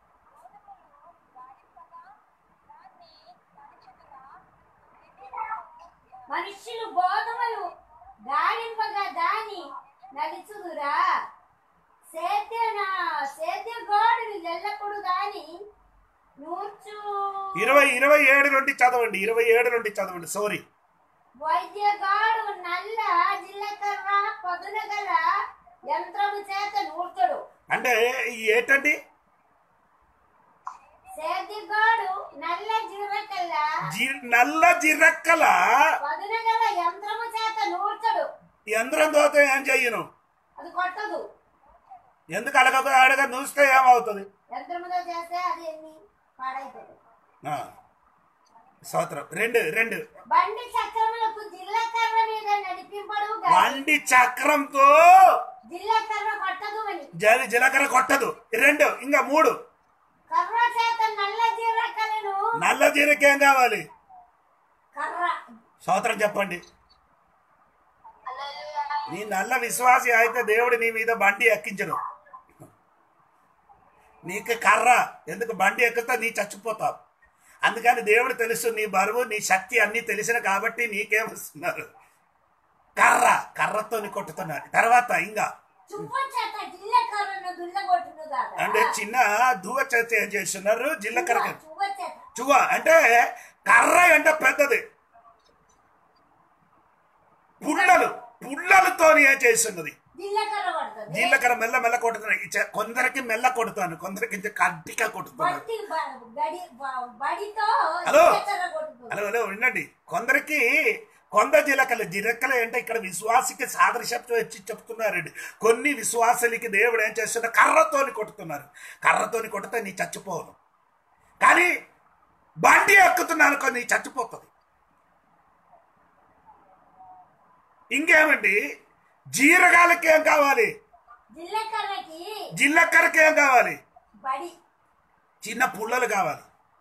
మనుష్యులు గోధుమలు గాడింపగా దాని నడిచుదురా సేద్యన సేద్య గోడులు ఎల్లప్పుడు దాని నూర్చు ఇరవై ఇరవై ఏడు నుండి చదవండి ఇరవై ఏడు నుండి చదవండి సారీ వైద్యగాడు నల్ల జిల్లకర్ర పదునగల యంత్రము చేత నూర్చడు అంటే ఈ ఏంటండి సేద్యగాడు నల్ల జిర్రకల్ల జి- నల్ల జిరక్కల పదునగల యంత్రము చేత నూర్చడు యంత్రం తోతో ఏం చెయ్యను అది కొట్టదు ఎందుకు అడగక అడగ చూస్తే ఏమవుతుంది యంత్రముతో చేస్తే అది ఎన్ని పాడైపోతుంది ఆ, స్తోత్రం రెండు రెండు బండి చక్రములకు జిల్లకర్ర మీద నడిపింపడు గాని వండి చక్రంతో జిల్లకర్ర కొట్టదు అని జలి జీలకర్ర కొట్టదు రెండు ఇంకా మూడు కర్ర చేత నల్ల జిర్రకలను నల్ల జీరకేం కావాలి కర్ర స్తోత్రం చెప్పండి నీ నల్ల విశ్వాసి అయితే దేవుడు నీ మీద బండి ఎక్కించడు నీకు కర్ర ఎందుకు బండి ఎక్కితే నీ చచ్చిపోతావు అందుకని దేవుడు తెలుసు నీ బరువు నీ శక్తి అన్ని తెలిసిన కాబట్టి నీకేమొస్తున్నారు కర్ర కర్రతో కొట్టుతున్నారు తర్వాత ఇంకా చుప్ప చేత జిల్లకర్రను దుల్లగొట్టును కాదా అంటే చిన్న దువ్వ చేత ఏం చేస్తున్నారు జిల్లకర్ర చువ్వ చేత చువ్వ అంటే కర్ర అంటే పెద్దది పుల్లలు పుల్లలతో ఏం చేస్తున్నది జిల్లకర్ర కొడుతుంది జీలకర్ర మెల్ల మెల్ల కొడుతున్నాయి ఈ చె- కొందరికి మెల్ల కొడుతాను కొందరికి ఇంత కడ్డిగా కొడుతున్నాను బట్టి బ- గడి బ- బడితో హలో. జిల్లకర్ర కొడుతుంది హలో హలో వినండి కొందరికి కొంద జీలకలు జీలకలు అంటే ఇక్కడ విశ్వాసికి సాదృశ్యత్వం వచ్చి చెప్తున్నారండి కొన్ని విశ్వాసులకి దేవుడు ఏం చేస్తున్నారు కర్రతోని కొట్టుతున్నారు కర్రతోని కొడితే నీ చచ్చిపోను కానీ బండి ఎక్కుతున్నాను కొన్ని చచ్చిపోతుంది ఇంకేమండి జీరగాలకి ఏం కావాలి జిల్లకర్రకి జిల్లకర్రకి ఏం కావాలి బడి చిన్న పుల్లలు కావాలి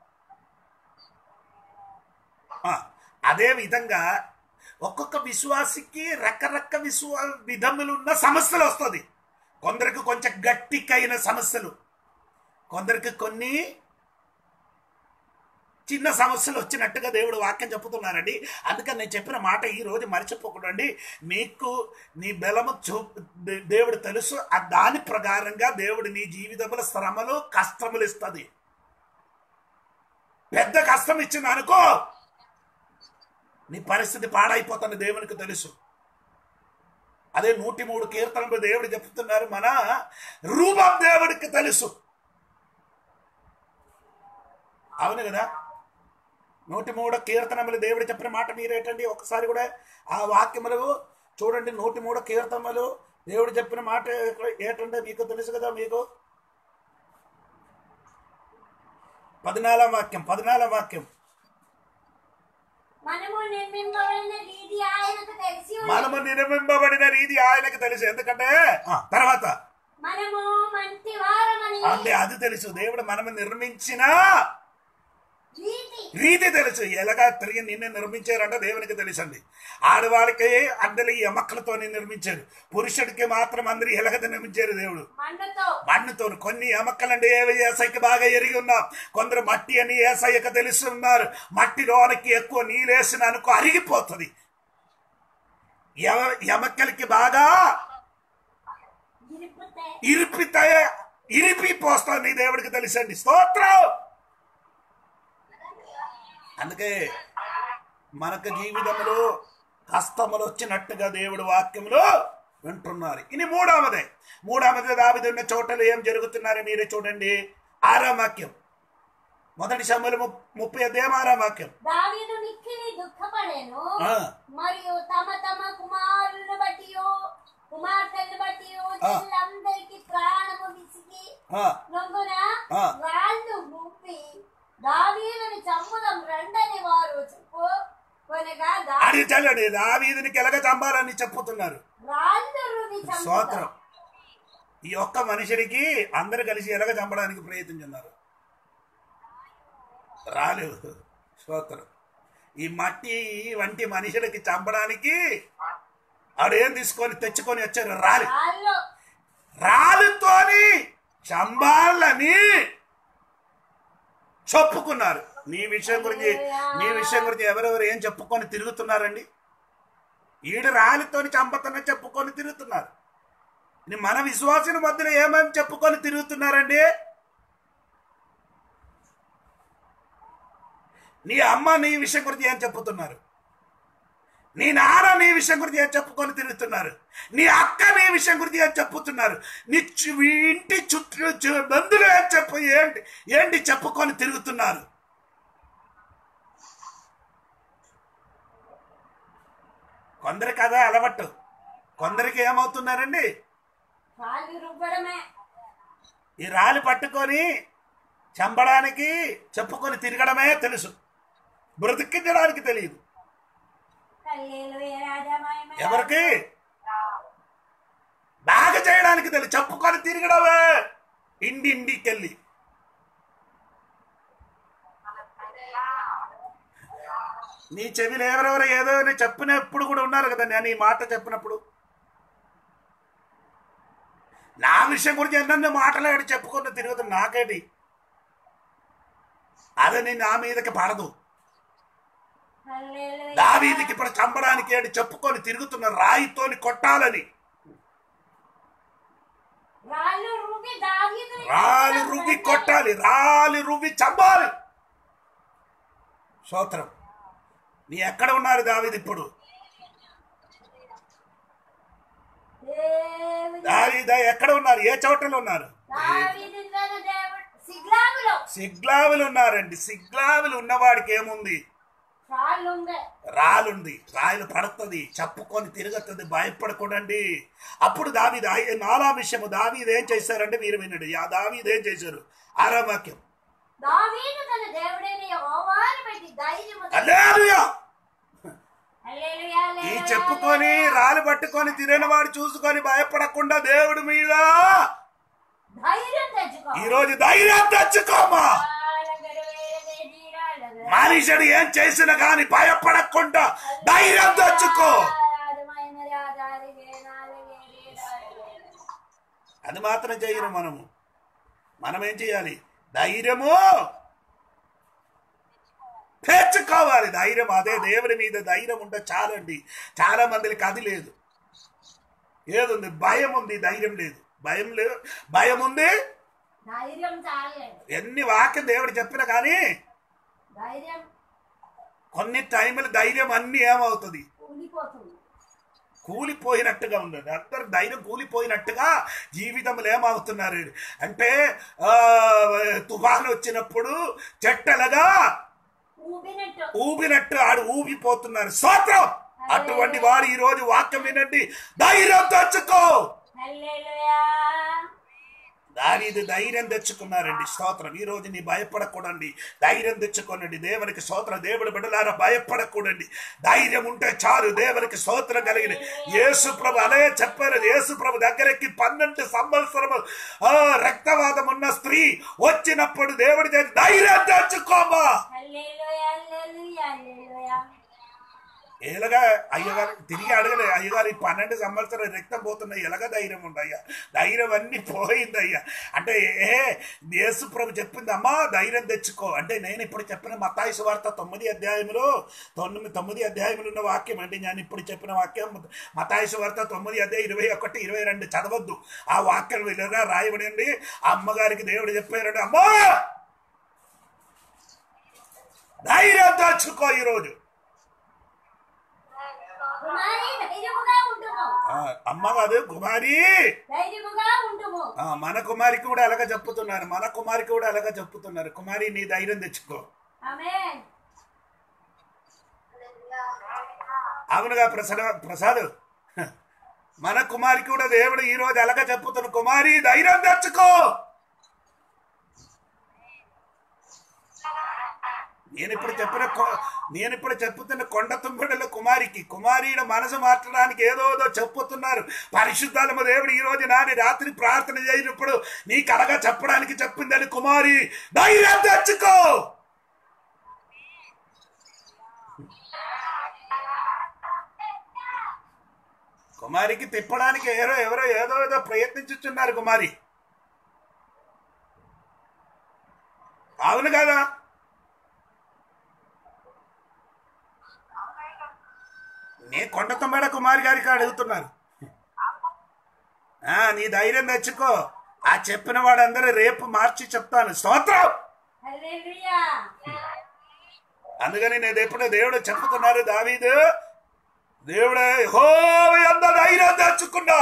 ఆ, అదే విధంగా ఒక్కొక్క విశ్వాసికి రకరక విశ్వా విధములు ఉన్న సమస్యలు వస్తుంది కొందరికి కొంచెం గట్టికైన సమస్యలు కొందరికి కొన్ని చిన్న సమస్యలు వచ్చినట్టుగా దేవుడు వాక్యం చెప్తున్నారండి అందుకని నేను చెప్పిన మాట ఈ రోజు మర్చిపోకూడండి మీకు నీ బలము చూ దే- దేవుడు తెలుసు ఆ దాని ప్రకారంగా దేవుడు నీ జీవితంలో శ్రమలు కష్టములు ఇస్తుంది పెద్ద కష్టం ఇచ్చింది అనుకో నీ పరిస్థితి పాడైపోతుంది దేవునికి తెలుసు అదే నూటి మూడు కీర్తనలు దేవుడు చెప్తున్నారు మన రూపం దేవుడికి తెలుసు అవును కదా నూటి మూడు కీర్తనములు దేవుడు చెప్పిన మాట మీరేటండి ఒకసారి కూడా ఆ వాక్యములు చూడండి నూటి మూడు కీర్తనములు దేవుడు చెప్పిన మాట ఏటంటే మీకు తెలుసు కదా మీకు పద్నాలుగు వాక్యం పద్నాలుగు వాక్యం మనము నిర్మింపబడిన రీతి ఆయనకు తెలిసి ఉన్నది. మనము నిర్మింపబడిన రీతి ఆయనకు తెలుసు ఎందుకంటే ఆ, తర్వాత మనము మంచి వారమని అంటే అది తెలుసు దేవుడు మనము నిర్మించిన రీతి రీతి తెలుసు ఎలాగా తిరిగి నిన్ను నిర్మించారంటే దేవునికి తెలుసండి ఆడవాళ్ళకి అందరి ఎమక్కలతో నిర్మించారు పురుషుడికి మాత్రం అందరు ఎలాగ నిర్మించారు దేవుడు మన్నుతో మన్నుతో కొన్ని ఎమక్కలండి ఏవి ఏసైకి బాగా ఎరిగి ఉన్నాం కొందరు మట్టి అని ఏసయ్యకు తెలిసి ఉన్నారు మట్టిలోనికి ఎక్కువ నీళ్ళేసిన అనుకో అరిగిపోతుంది ఎవ- ఎమక్కలకి బాగా ఇరుపుతే ఇరిపితే ఇరిపి పోస్తుంది దేవుడికి తెలుసండి స్తోత్రం అందుకే మనకు జీవితంలో కష్టములు వచ్చినట్టుగా దేవుడు వాక్యములు వింటున్నారు ఇది మూడవదే మూడవది దావిది ఉన్న చోటలు ఏం జరుగుతున్నారో మీరే చూడండి ఆరాం వాక్యం మొదటి సమయంలో ముప్పై అధ్యాయం ఆరాం వాక్యం దావీదు మిక్కిలి దుఃఖపడెను ఆ, మరియు తమ తమ కుమారులను బట్టి కుమార్తెలను బట్టి ఆ. అందరికి ప్రాణము విసిగి ఆ, నొంగున ఆ. రాళ్ళు గుప్పి దావీదుని చంపుదాం రండని వారు చెప్పు కొనగా దా- అది చల్లండి దావీదునికి ఎలాగ చంపాలని చెప్పుతున్నారు రాళ్ళు రువి చంపుదాం స్తోత్రం ఈ ఒక్క మనుషుడికి అందరు కలిసి ఎలాగ చంపడానికి ప్రయత్నించున్నారు రాలు స్తోత్రం ఈ మట్టి వంటి మనుషులకి చంపడానికి ఆడేం తీసుకొని తెచ్చుకొని వచ్చారు రాలి రాళ్ళు రాళ్ళతోని చంపాలని చెప్పుకున్నారు నీ విషయం గురించి నీ విషయం గురించి ఎవరెవరు ఏం చెప్పుకొని తిరుగుతున్నారండి ఈడు రాలితోని చంపతన చెప్పుకొని తిరుగుతున్నారు ఇది మన విశ్వాసిన మధ్యన ఏమేమి చెప్పుకొని తిరుగుతున్నారండి నీ అమ్మ నీ విషయం గురించి ఏం చెప్పుతున్నారు నీ నాన్న నీ విషయం గురించి ఏం చెప్పుకొని తిరుగుతున్నారు నీ అక్క నీ విషయం గురించి ఏం చెప్పుతున్నారు నీ చు- మీ ఇంటి చుట్టూ చు- బంధువులు ఏం చెప్పు ఏంటి ఏంటి చెప్పుకొని తిరుగుతున్నారు కొందరికి అదే అలవట్టు కొందరికి ఏమవుతున్నారండి రాళ్ళు రుబ్బడమే ఈ రాళ్ళు పట్టుకొని చంపడానికి చెప్పుకొని తిరగడమే తెలుసు బ్రతికించడానికి తెలియదు హల్లెలూయా రాజమయమే ఎవరికి బాగా చేయడానికి తెలియదు చెప్పుకొని తిరగడమే ఇండి ఇంటికెళ్ళి నీ చెవిలో ఎవరెవరు ఏదో అని చెప్పినప్పుడు కూడా ఉన్నారు కదా నేను ఈ మాట చెప్పినప్పుడు నా విషయం గురించి ఎన్నెన్నో మాట్లాడి చెప్పుకొని తిరుగుతుంది నాకేటి అదని నా మీదకి పడదు హల్లెలూయా దావీదికి ఇప్పుడు చంపడానికి ఏడు చెప్పుకొని తిరుగుతున్న రాయితోని కొట్టాలని రాళ్ళు రువ్వి దావీదుని రాలి రువ్వి కొట్టాలి రాలి రువ్వి చంపాలి స్తోత్రం నీ ఎక్కడ ఉన్నారు దావీది ఇప్పుడు దేవుని దావీద ఎక్కడ ఉన్నారు ఏ చోటలో ఉన్నారు దావీదుని దేవుడు సిగ్లాగులో సిగ్లావులు ఉన్నారండి సిగ్లావులు ఉన్నవాడికి ఏముంది రాళ్ళు ఉండే రాలుంది రాయలు పడుతుంది చెప్పుకొని తిరుగుతుంది భయపడకూడండి అప్పుడు దావీది ఐ- నాలా విషయము దావీది ఏం చేశారంటే మీరు వినండి ఆ దావీది ఏం చేశారు ఆరాం వాక్యం దావీదు తన దేవుడైన యెహోవాను బట్టి ధైర్యము హల్లెలూయా హల్లెలూయా ఈ హల్లెలూయా, చెప్పుకొని రాళ్ళు పట్టుకొని తిరిగిన వాడు చూసుకొని భయపడకుండా దేవుడి మీద ధైర్యం తెచ్చుకో ఈ రోజు ధైర్యం తెచ్చుకోమా మనిషిని ఏం చేసినా గాని భయపడకుండా ధైర్యం తెచ్చుకో అది మాత్రం చేయను మనము మనం ఏం చేయాలి ధైర్యము తెచ్చుకోవాలి ధైర్యం అదే దేవుని మీద ధైర్యం ఉంటే చాలండి చాలా మందికి అది లేదు ఏదుంది భయం ఉంది ధైర్యం లేదు భయం లేదు భయం ఉంది ధైర్యం చాలండి ఎన్ని వాక్యం దేవుడు చెప్పినా కానీ ధైర్యం కొన్ని టైంలు ధైర్యం అన్ని ఏమవుతుంది ఉండిపోతుంది కూలిపోయినట్టుగా ఉన్నది అందరు ధైర్యం కూలిపోయినట్టుగా జీవితంలో ఏమవుతున్నారు అంటే ఆ, తుఫాను వచ్చినప్పుడు చెట్టలుగా ఊపినట్టు ఊపినట్టు ఆడు ఊపిపోతున్నారు స్తోత్రం అటువంటి వారు ఈ రోజు వాక్యం వినండి ధైర్యం తెచ్చుకో హల్లెలూయా దావీదు ధైర్యం తెచ్చుకున్నారండి స్తోత్రం ఈ రోజు నీ భయపడకూడండి ధైర్యం తెచ్చుకోనండి దేవునికి స్తోత్రం దేవుడి బిడ్డలారా భయపడకూడండి ధైర్యం ఉంటే చాలు దేవునికి స్తోత్రం కలిగిన యేసు ప్రభు అదే చెప్పారు యేసు ప్రభు దగ్గరికి పన్నెండు సంవత్సరము ఆ, రక్తవాదం ఉన్న స్త్రీ వచ్చినప్పుడు దేవుడి దగ్గర ధైర్యం తెచ్చుకోమా హల్లెలూయా హల్లెలూయా హల్లెలూయా ఎలాగా అయ్యగారు తిరిగి అడగలే అయ్యగారు ఈ పన్నెండు సంవత్సరాలు రక్తం పోతున్నాయి ఎలాగ ధైర్యం ఉండయ్యా ధైర్యం అన్ని పోయిందయ్యా అంటే ఏ యేసు ప్రభు చెప్పింది అమ్మా ధైర్యం తెచ్చుకో అంటే నేను ఇప్పుడు చెప్పిన మతాయి వార్త తొమ్మిది అధ్యాయంలో తొమ్మిది తొమ్మిది అధ్యాయములు ఉన్న వాక్యం అండి నేను ఇప్పుడు చెప్పిన వాక్యం మతాయి వార్త తొమ్మిది అధ్యాయం ఇరవై ఒకటి ఇరవై రెండు చదవద్దు ఆ వాక్యం ఇలాగా రాయబడి అండి ఆ అమ్మగారికి దేవుడు చెప్పారండి అమ్మా ధైర్యం తెచ్చుకో ఈరోజు కుమారి ధైర్యముగా ఉంటుము ఆ, అమ్మ కాదు కుమారి ధైర్యముగా ఉంటుము ఆ, మన కుమారికి కూడా అలాగ చెప్పుతున్నారు మన కుమారికి కూడా అలాగ చెప్పుతున్నారు కుమారి నీ ధైర్యం తెచ్చుకో ఆమేన్ అవునుగా ప్రసాద్ ప్రసాద్ హ, మన కుమారికి కూడా దేవుడు ఈ రోజు అలాగ చెప్పుతున్న కుమారి ధైర్యం తెచ్చుకో నేను ఇప్పుడు చెప్పిన కొ- నేను ఇప్పుడు చెప్పుతున్న కొండ తుంబిడల కుమారికి కుమారీల మనసు మార్చడానికి ఏదో ఏదో చెప్పుతున్నారు పరిశుద్ధాలమ దేవుడు ఈ రోజు నాని రాత్రి ప్రార్థన చేయనప్పుడు నీ కలగా చెప్పడానికి చెప్పిందని కుమారి ధైర్యం తెచ్చుకో కుమారికి తిప్పడానికి ఎవరో ఎవరో ఏదో ఏదో ప్రయత్నించుచున్నారు కుమారి అవును కదా నీ కొండ తొమ్మిడ కుమారి గారికి అడుగుతున్నారు ఆ, నీ ధైర్యం తెచ్చుకో ఆ చెప్పిన వాడందరూ రేపు మార్చి చెప్తాను స్తోత్రం హల్లెలూయా అందుకని నేను ఎప్పుడు దేవుడు చెప్పుతున్నారు దావీదు దేవుడే హో ఎంత ధైర్యం తెచ్చుకున్నా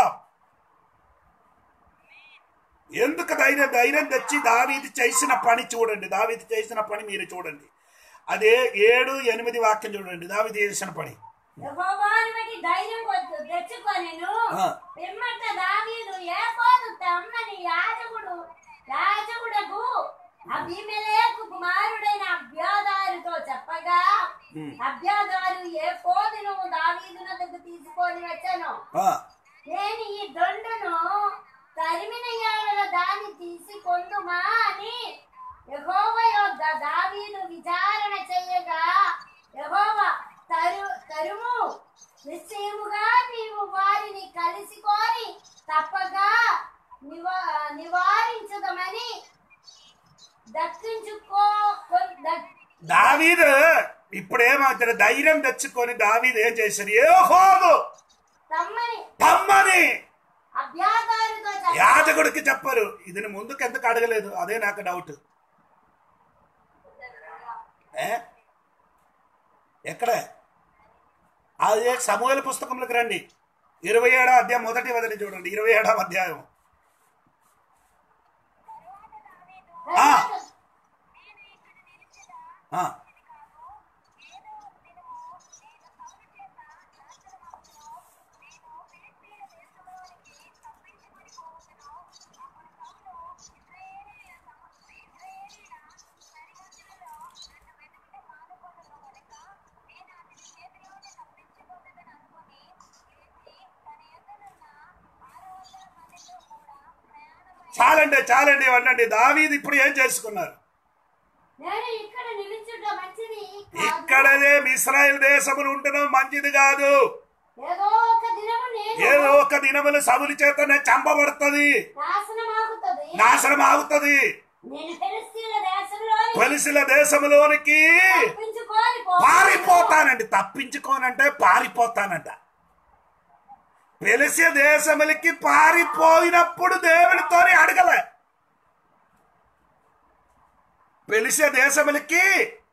ఎందుకు ధైర్యం ధైర్యం తెచ్చి దావీది చేసిన పని చూడండి దావీది చేసిన పని మీరు చూడండి అదే ఏడు ఎనిమిది వాక్యం చూడండి దావీది చేసిన పని యెహోవాను బట్టి ధైర్యం కొద్దు తెచ్చుకొనెను ఆ. పిమ్మట దావీదు ఏకోదు తమ్మని యాజకుడు యాజకుడకు అభిమెలేకు కుమారుడైన అభ్యాదారుతో చెప్పగా ఉమ్. అభ్యాదారు ఏ పోదును దావీదునకు తీసుకొని వచ్చాను ఆ, నేను ఈ దొండును తరిమిన ఏడల దాన్ని తీసుకొందుమా అని యెహోవ యొద్ద దావీదు విచారణ చేయగా యెహోవ తరు తరుము నిశ్చయముగా నీవు వారిని కలిసికొని తప్పగా నివా నివారించదమని దక్కించుకో కొన్- దక్- దావీదు ఇప్పుడు ఏమవుతాడు ధైర్యం తెచ్చుకొని దావీదు ఏం చేశారు ఏ హోదు తమ్మని తమ్మని అభ్యాదారుతో చెప్ప- యాజకుడికి చెప్పరు ఇది ముందుకు ఎందుకు అడగలేదు అదే నాకు డౌట్ ఏ? ఎక్కడ అదే సమూహల పుస్తకంలోకి రండి ఇరవై ఏడో అధ్యాయం మొదటి వదిలి చూడండి ఇరవై ఏడవ అధ్యాయం ఆ. ఆ, చాలండి చాలండి అనండి దావీది ఇప్పుడు ఏం చేసుకున్నారు నేను ఇక్కడ నిలుచుట మంచిది కాదు. ఇక్కడదే ఇస్రాయల్ దేశములు ఉండడం మంచిది కాదు ఏదో ఒక దినము నేను ఏదో ఒక దినములు సములు చేతనే చంపబడుతుంది నాశనమాగుతుంది నాశనం ఆగుతుంది నేను ఫిలిస్తీన్ల దేశంలోని కొలిసిన దేశములోనికి తప్పించుకొని పో పారిపోతానండి తప్పించుకోనంటే పారిపోతానంట పెలిసే దేశములకి పారిపోయినప్పుడు దేవునితోని అడగలే పెలిసే దేశములకి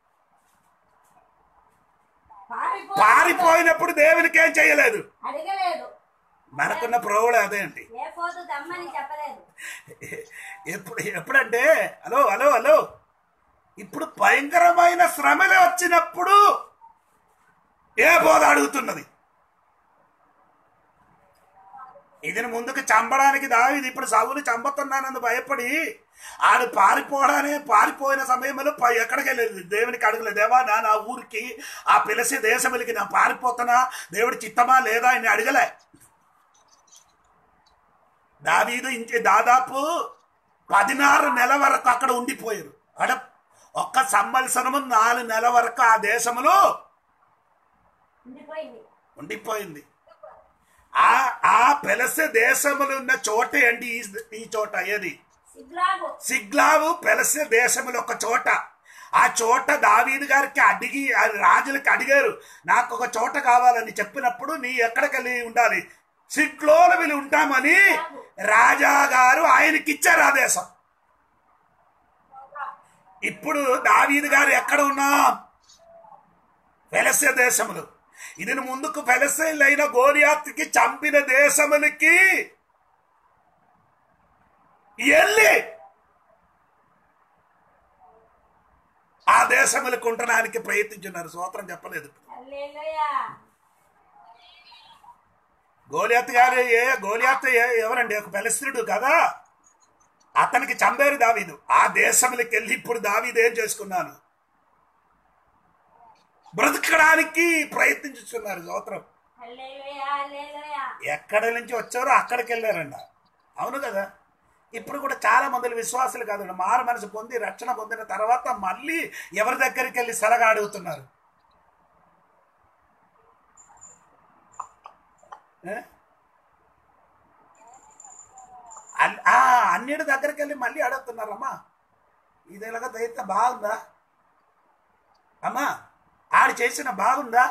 పారిపో పారిపోయినప్పుడు దేవునికి ఏం చేయలేదు అడగలేదు మనకున్న ప్రోవులు అదే అండి ఏ పోతు దమ్మని చెప్పలేదు ఎప్పుడు ఎప్పుడంటే హలో హలో హలో ఇప్పుడు భయంకరమైన శ్రమలు వచ్చినప్పుడు ఏ బోధ అడుగుతున్నది ఇదిని ముందుకు చంపడానికి దావిది ఇప్పుడు సవులు చంపుతున్నానని భయపడి ఆడు పారిపోవడానే పారిపోయిన సమయంలో పై- ఎక్కడికి వెళ్ళలేదు దేవునికి అడగలేదు దేవా నా నా ఊరికి ఆ పిలిసి దేశములకి నా పారిపోతున్నా దేవుడి చిత్తమా లేదా అని అడగలే దావీదు ఇంటి దాదాపు పదినారు నెల వరకు అక్కడ ఉండిపోయారు అక్కడ ఒక్క సంవత్సరము నాలుగు నెల వరకు ఆ దేశములో ఉండిపోయింది ఉండిపోయింది ఆ ఆ పెలసె దేశములు ఉన్న చోట అండి ఈ- ఈ చోట ఏది సిగ్లాగు సిగ్లావు పెలసె దేశములు ఒక చోట ఆ చోట దావీదు గారికి అడిగి ఆ రాజులకి అడిగారు నాకు ఒక చోట కావాలని చెప్పినప్పుడు నీ ఎక్కడికి వెళ్ళి ఉండాలి సిగ్లోలు వీళ్ళు ఉంటామని రాజా గారు ఆయనకి ఇచ్చారు ఆ దేశం ఇప్పుడు దావీదు గారు ఎక్కడ ఉన్నాం వెలసే దేశములు ఇది ముందుకు వెలసేలైన గోలియాత్కి చంపిన దేశములకి వెళ్ళి ఆ దేశములకు ఉండడానికి ప్రయత్నించున్నారు సూత్రం చెప్పలేదు హల్లెలూయా గోలియాత్ గారు ఏ గోలియాత్ ఏ- ఎవరండి ఒక పెలస్త్రుడు కదా అతనికి చంపారు దావీదు ఆ దేశములకు వెళ్ళి ఇప్పుడు దావీదు ఏం చేసుకున్నాను బ్రతకడానికి ప్రయత్నించుతున్నారు సూత్రం హల్లెలూయా హల్లెలూయా ఎక్కడ నుంచి వచ్చారో అక్కడికి వెళ్ళారంట అవును కదా ఇప్పుడు కూడా చాలా మంది విశ్వాసులు కాదు మారు మనసు పొంది రక్షణ పొందిన తర్వాత మళ్ళీ ఎవరి దగ్గరికి వెళ్ళి సలగా అడుగుతున్నారు ఏ? అన్- ఆ, అన్నిటి దగ్గరికి వెళ్ళి మళ్ళీ అడుగుతున్నారమ్మా ఇది ఎలాగ దైతే బాగుందా అమ్మా ఆడు చేసిన బాగుందా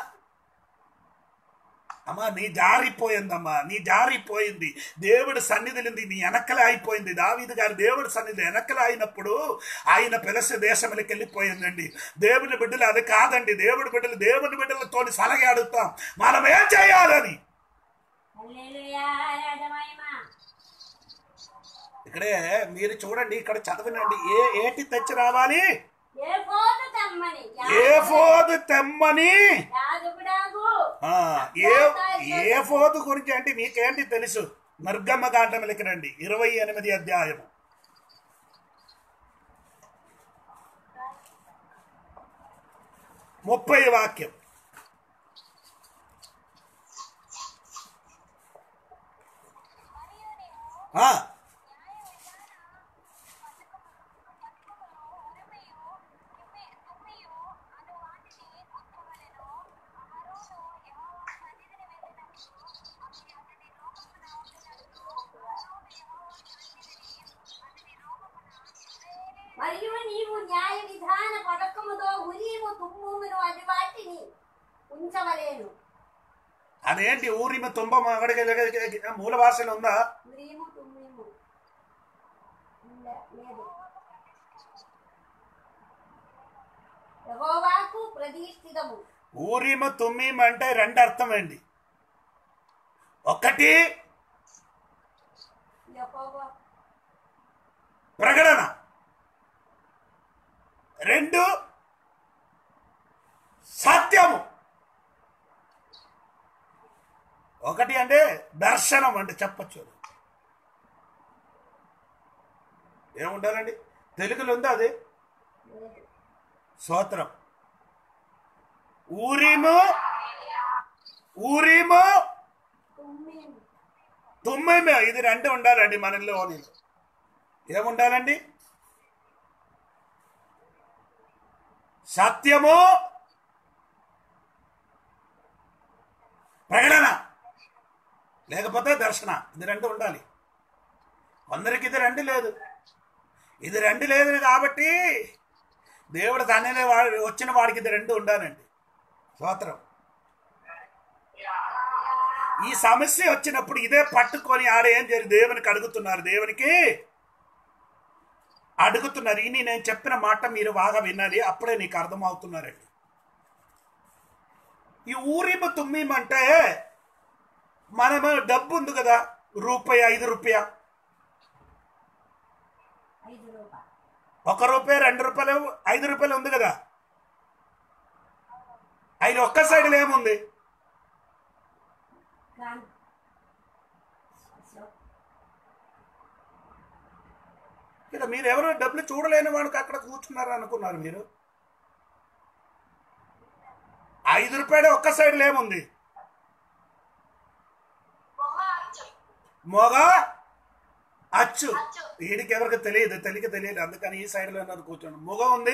అమ్మా నీ జారిపోయిందమ్మా నీ జారిపోయింది దేవుడు సన్నిధిలింది నీ వెనకలే అయిపోయింది దావీదు గారు దేవుడు సన్నిధి వెనకలే అయినప్పుడు ఆయన పిలస దేశంలోకి వెళ్ళిపోయిందండి దేవుని బిడ్డలు అది కాదండి దేవుడి బిడ్డలు దేవుని బిడ్డలతో సలహా అడుగుతాం మనం ఏం చేయాలని హల్లెలూయా రాజమహిమ ఇక్కడే మీరు చూడండి ఇక్కడ చదవనండి ఏ ఏటి తెచ్చి రావాలి ఏ పోతు దమ్మని ఏ ఫోదు తెమ్మని యాజకుడాగు ఆ, ఏ ఏ ఫోదు గురించి అంటే మీకేంటి తెలుసు నిర్గమ్మ కాండములకి రండి ఇరవై ఎనిమిది అధ్యాయము ముప్పై వాక్యం ఆ, మరియు నీవు న్యాయ విధాన పథకముతో ఉరీము తుమ్ముమును అది వాటిని ఉంచవలేను అదేంటి ఊరిమ తుంబం అక్కడికి మూల భాషలో ఉందా ఉరీము తుమ్మిము ఉండ- లేదు యెహోవాకు ప్రతిష్ఠితము ఊరిమ తుమ్మిమ అంటే రెండు అర్థం అండి ఒకటి యెహోవా ప్రకటన రెండు సత్యము ఒకటి అంటే దర్శనం అంటే చెప్పచ్చు ఏముండాలండి తెలుగులో ఉందా అది లేదు స్తోత్రం ఊరిము ఊరిము తుమ్మిము తుమ్మిమ ఇది రెండు ఉండాలండి మనలో ఏముండాలండి సత్యము ప్రకటన లేకపోతే దర్శన ఇది రెండు ఉండాలి కొందరికి ఇది రెండు లేదు ఇది రెండు లేదు కాబట్టి దేవుడు తననే వాడి వచ్చిన వాడికి ఇది రెండు ఉండాలండి స్తోత్రం ఈ సమస్య వచ్చినప్పుడు ఇదే పట్టుకొని ఆడ ఏం జరిగి దేవునికి అడుగుతున్నారు దేవునికి అడుగుతున్నారు ఇని నేను చెప్పిన మాట మీరు బాగా వినాలి అప్పుడే నీకు అర్థమవుతున్నారండి ఈ ఊరిమ తుమ్మిమంటే మనము డబ్బు ఉంది కదా రూపాయి ఐదు రూపాయ ఐదు రూపాయలు ఒక రూపాయి రెండు రూపాయలు ఐదు రూపాయలు ఉంది కదా ఆయన ఒక్క సైడ్లో ఏముంది కానీ ఇక్కడ మీరు ఎవరు డబ్బులు చూడలేని వాడికి అక్కడ కూర్చున్నారు అనుకున్నారు మీరు ఐదు రూపాయలు ఒక్క సైడ్లో ఏముంది మొగ అచ్చు వీడికి ఎవరికి తెలియదు తెలియక తెలియదు అందుకని ఈ సైడ్లో ఉన్నది కూర్చోండి మొగ ఉంది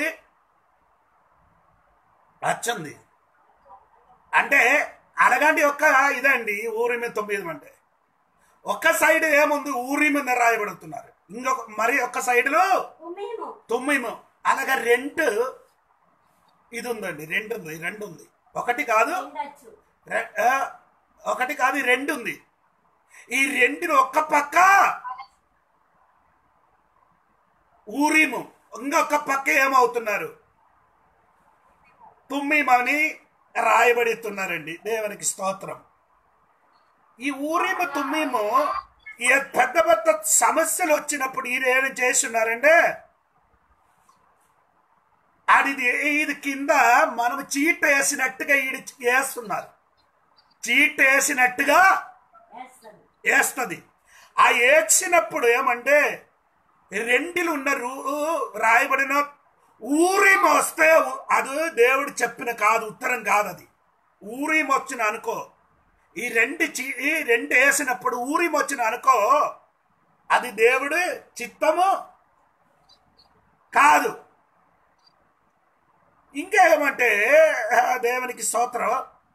అచ్చు ఉంది అంటే అడగండి ఒక్క ఇదండి ఊరి మీద తొమ్మిది అంటే ఒక్క సైడ్ ఏముంది ఊరి మీద రాయబడుతున్నారు ఇంకొక మరి ఒక్క సైడ్లో మేము తొమ్మిది అలాగా రెండు ఇది ఉందండి రెండు ఉంది రెండు ఉంది ఒకటి కాదు ఉండొచ్చు రె- ఆ, ఒకటి కాదు ఈ రెండు ఉంది ఈ రెండుని ఒక్క పక్క ఊరిము ఇంకొక పక్క ఏమవుతున్నారు తుమ్మిమని రాయబడుతున్నారండి దేవునికి స్తోత్రం ఈ ఊరిము తుమ్మిము ఈ పెద్ద పెద్ద సమస్యలు వచ్చినప్పుడు ఈయన ఏం చేస్తున్నారంటే అది ఇది కింద మనం చీట వేసినట్టుగా ఈడు వేస్తున్నారు చీట వేసినట్టుగా వేస్తుంది వేస్తుంది ఆ ఏడ్చినప్పుడు ఏమంటే రెండిలు ఉన్న రూ- రాయబడిన ఊరిమ వస్తే అది దేవుడు చెప్పిన కాదు ఉత్తరం కాదు అది ఊరిమ వచ్చిన అనుకో ఈ రెండు చీ ఈ రెండు వేసినప్పుడు ఊరిమ వచ్చిన అనుకో అది దేవుడు చిత్తము కాదు ఇంకేమంటే ఆ, దేవునికి స్తోత్రం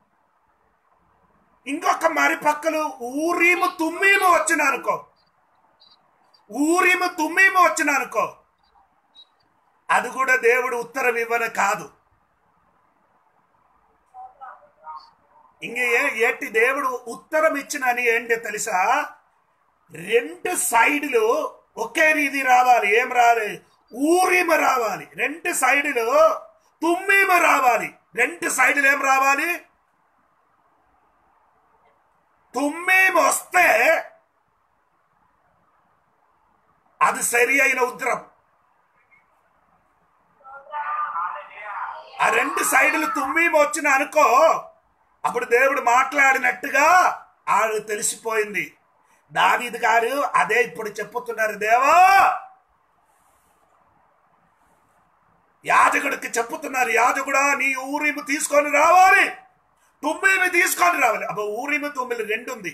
ఇంకొక మరి పక్కలు ఊరిము తుమ్మీము వచ్చిన అనుకో ఊరిము తుమ్మీము వచ్చిన అనుకో అది కూడా దేవుడు ఉత్తరం ఇవ్వని కాదు ఇంక ఏ ఏటి దేవుడు ఉత్తరం ఇచ్చిన అని ఏంటి తెలుసా రెండు సైడ్లు ఒకే రీతి రావాలి ఏం రావాలి ఊరిమ రావాలి రెండు సైడ్లు తుమ్మీమ రావాలి రెండు సైడ్లు ఏం రావాలి తుమ్మీమ వస్తే అది సరి అయిన ఉద్రం ఆ రెండు సైడులు తుమ్మీమ వచ్చిన అనుకో అప్పుడు దేవుడు మాట్లాడినట్టుగా ఆడు తెలిసిపోయింది దావీదు గారు అదే ఇప్పుడు చెప్పుతున్నారు దేవా యాజకుడికి చెప్పుతున్నారు యాజకుడా నీ ఊరిము తీసుకొని రావాలి తుమ్మిమి తీసుకొని రావాలి అబ్బా ఊరిము తుమ్మిలి రెండు ఉంది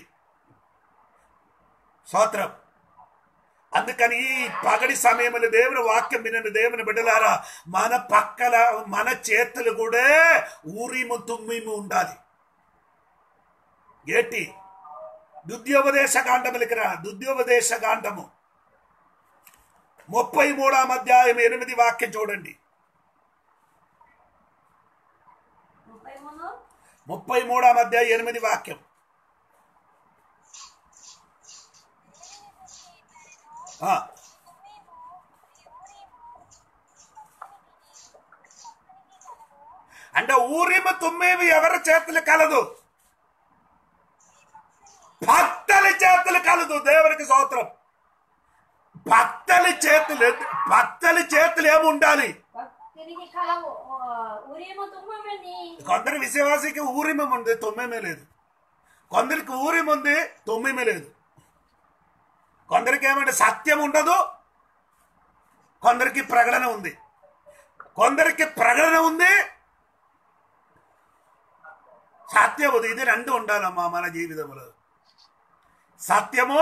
స్తోత్రం అందుకని ఈ పగడి సమయంలో దేవుని వాక్యం వినని దేవుని బిడ్డలారా మన పక్కల మన చేతులు కూడా ఊరిము తుమ్మిము ఉండాలి ఏటి దుద్యోపదేశ కాండములకి రా దుద్యోపదేశ కాండము ముప్పై మూడాం అధ్యాయం ఎనిమిది వాక్యం చూడండి ముప్పై మూడు ముప్పై మూడాం అధ్యాయం ఎనిమిది వాక్యం ఆ, అంటే ఊరిమ తుమ్మేవి ఎవరి చేతులు కలదు భక్తలి చేతులు కలదు దేవునికి స్తోత్రం భక్తలి చేతులు భక్తలి చేతులు ఏమి ఉండాలి భక్తునికి కలవు ఉరేమో తుమ్మని కొందరి విశ్వాసికి ఊరిమం ఉంది తొమ్మిమే లేదు కొందరికి ఊరిమ ఉంది తొమ్మిమే లేదు కొందరికి ఏమంటే సత్యం ఉండదు కొందరికి ప్రకటన ఉంది కొందరికి ప్రకటన ఉంది సత్యం ఉంది ఇది రెండు ఉండాలమ్మా మన జీవితంలో సత్యము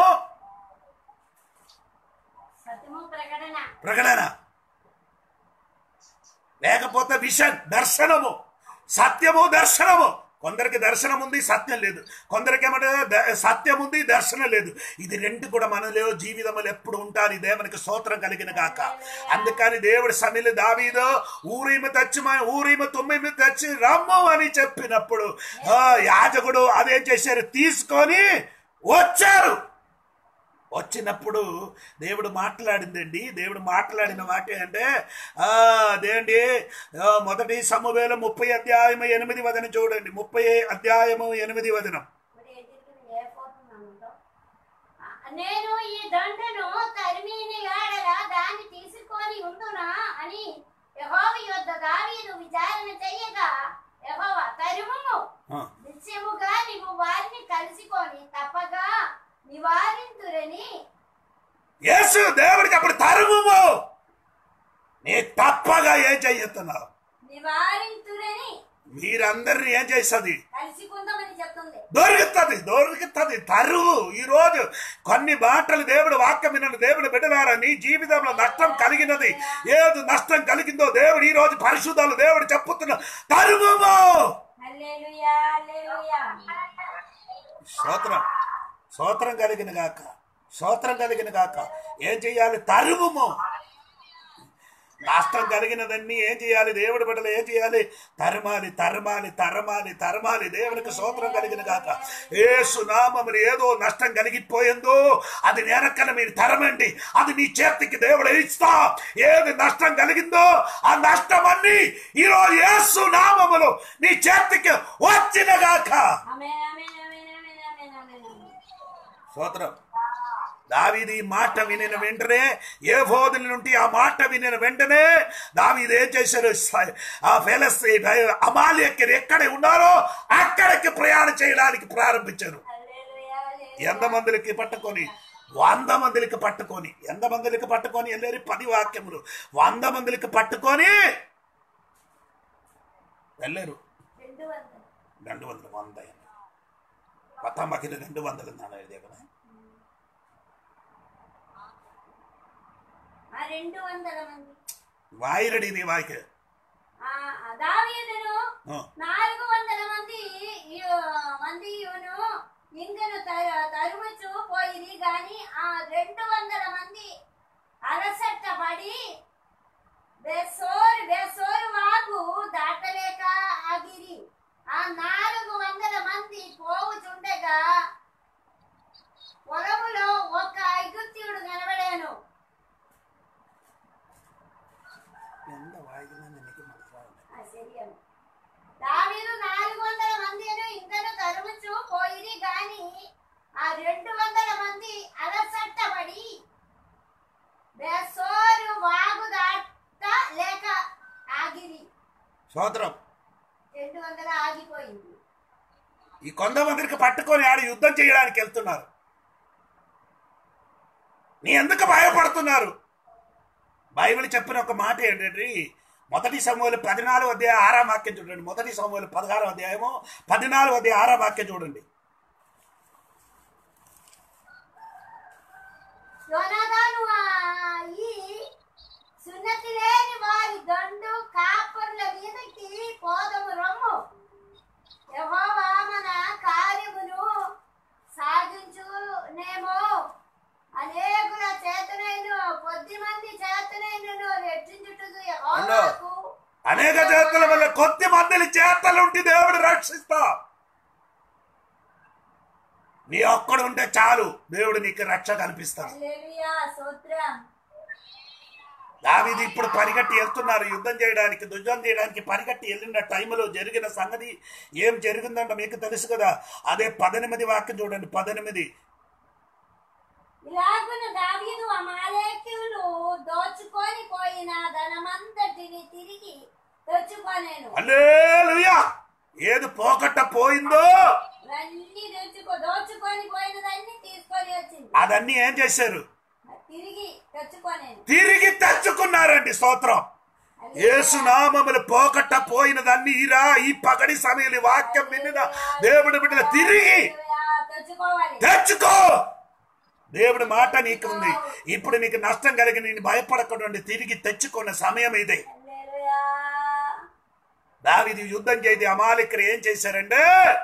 సత్యము ప్రకటన ప్రకటన లేకపోతే విషన్ దర్శనము సత్యము దర్శనము కొందరికి దర్శనం ఉంది సత్యం లేదు కొందరికి ఏమంటే ద- సత్యం ఉంది దర్శనం లేదు ఇది రెండు కూడా మనలో జీవితంలో ఎప్పుడు ఉంటారు దేవునికి స్తోత్రం కలిగిన గాక అందుకని దేవుడు సమిలి దావీదో ఊరిమ తెచ్చి మన ఊరిమ తొమ్మిది తెచ్చి రమ్ము అని చెప్పినప్పుడు ఆ, యాజకుడు అదేం చేశారు తీసుకొని వచ్చారు వచ్చినప్పుడు దేవుడు మాట్లాడిందండి దేవుడు మాట్లాడిన మాట అంటే ఆ, అదేంటి ఆ, మొదటి సమవేల ముప్పై అధ్యాయం ఎనిమిది వదన చూడండి ముప్పై అధ్యాయము ఎనిమిది వదనం ఇప్పుడు ఎదురుకుని ఏ పోతున్నాను నేను ఈ దండను తరిమిని ఆడల దాన్ని తీసుకొని ఉండునా అని యెహోవ యొద్ద దావీదు విచారణ చెయ్యగా యెహోవా తరుముము ఆ, నిత్యముగా నీవు వారిని కలుసుకొని తప్పగా నివారింతురని యేసు దేవుడికి అప్పుడు తరుము నీ తప్పగా ఏం చెయ్యుతున్నావు నివారింతురని మీరందరినీ ఏం చేస్తుంది కలుసుకుందామని చెప్తుంది దొరుకుతుంది దొరుకుతుంది తరువు ఈ రోజు కొన్ని మాటలు దేవుడు వాక్యం వినను దేవుడు బిడ్డలారా నీ జీవితంలో నష్టం కలిగినది ఏది నష్టం కలిగిందో దేవుడు ఈ రోజు పరిశుద్ధాలు దేవుడు చెప్పుతున్న తరువు హల్లెలూయా హల్లెలూయా స్తోత్రం స్తోత్రం కలిగిన గాక స్తోత్రం కలిగిన గాక ఏం చెయ్యాలి తరువుము నష్టం కలిగినదన్నీ ఏం చేయాలి దేవుడి బిడ్డలు ఏం చేయాలి తరమాలి తరమాలి తరమాలి తరమాలి దేవునికి స్తోత్రం కలిగిన గాక ఏసు నామములు ఏదో నష్టం కలిగిపోయిందో అది వెనక్కన మీరు తరమండి అది నీ చేతికి దేవుడు ఇస్తా ఏది నష్టం కలిగిందో ఆ నష్టం అన్ని ఈరోజు ఏసు నామములు నీ చేతికి వచ్చిన గాక ఆమేన్ ఆమేన్ ఆమేన్ ఆమేన్ ఆమేన్ ఆమేన్ స్తోత్రం దావీది ఈ మాట వినిన వెంటనే ఏ బోధన నుండి ఆ మాట వినిన వెంటనే దావీది ఏం చేశారు స- ఆ ఫెలస్తీన్ అమాలియక్కరు ఎక్కడ ఉన్నారో అక్కడికి ప్రయాణం చేయడానికి ప్రారంభించారు హల్లెలూయా హల్లెలూయా ఎంత మందికి పట్టుకొని వంద మందికి పట్టుకొని ఎంత మందికి పట్టుకొని వెళ్ళారు పది వాక్యములు వంద మందికి పట్టుకొని వెళ్ళారు రెండు వందలు రెండు వందల వంద పతాంబకి రెండు వందలు ఉన్నాడు దగ్గర ఆ రెండు వందల మంది వాయిరడి ఇది వాయికే ఆ దావీదును ఆ. నాలుగు వందల మంది యు- మందియును ఇంకను త- తరుముచు పోయిరి గాని ఆ రెండు వందల మంది అలసట పడి బెసోరు బెసోరు వాగు దాటలేక ఆగిరి ఆ నాలుగు వందల మంది పోవుచుండగా పొలములో ఒక ఐగుప్తియుడు కనబడాను ఎంత వాయికిందని నీకు మనసు రావాలి. ఆ శరీరం. దావీదు నాలుగు వందల మందిను ఇంకను తరుముచు పోయిరి గాని ఆ రెండు వందల మంది అలసట్టబడి బెసోరు వాగు దాట లేక ఆగిరి స్తోత్రం రెండు వందల ఆగిపోయింది ఈ కొంతమందికి పట్టుకొని ఆడ యుద్ధం చేయడానికి వెళ్తున్నారు నీ ఎందుకు భయపడుతున్నారు బైబిల్ చెప్పిన ఒక మాట ఏంటంటే మొదటి సమూహలు పద్నాలుగు అధ్యాయం ఆరాం వాక్యం చూడండి మొదటి సమూహలు పదహారు అధ్యాయము పద్నాలుగు అధ్యాయం ఆరాం వాక్యం చూడండి యోనాదాను ఆ ఈ సున్నతి లేని వారి దండు కాపర్ల మీదకి పోదము రమ్ము యెహోవా మన కార్యమును సాగించునేమో అనేకుల చేతనైన కొద్ది మంది చేతనైనను రెట్టించుటకు యెహోవాకు అనేక చేతుల వల్ల కొద్ది మందిని చేతలుంటి దేవుడు రక్షిస్తా నీ ఒక్కడు ఉంటే చాలు దేవుడు నీకు రక్ష కనిపిస్తాడు హల్లెలూయా స్తోత్రం దావీది ఇప్పుడు పరిగెట్టి వెళ్తున్నారు యుద్ధం చేయడానికి యుద్ధం చేయడానికి పరిగెట్టి వెళ్ళిన టైంలో జరిగిన సంగతి ఏం జరిగిందంట మీకు తెలుసు కదా అదే పద్దెనిమిది వాక్యం చూడండి పద్దెనిమిది ఇలాగున దావీదు అమాలేకులు దోచుకొని పోయిన ధనమంతటిని తిరిగి తెచ్చుకోలేను అల్లేలుయా ఏది పోకట్ట పోయిందో ఇవన్నీ తెచ్చుకో దోచుకొని పోయినదన్నీ తీసుకొని వచ్చింది అదన్నీ ఏం చేశారు తిరిగి తెచ్చుకోలేను తిరిగి తెచ్చుకున్నారండి స్తోత్రం ఏసునామములు పోకట్ట పోయినదన్నీ ఈరా ఈ పగడి సమయంలో ఈ వాక్యం వినిన దేవుడి బిడ్డలు తిరిగి తెచ్చుకోవాలి తెచ్చుకో దేవుడి మాట నీకు ఉంది ఇప్పుడు నీకు నష్టం కలిగి నేను భయపడకుండా తిరిగి తెచ్చుకున్న సమయం ఇదే హల్లెలూయా దావిది యుద్ధం చేసి అమాలికరు ఏం చేశారంటే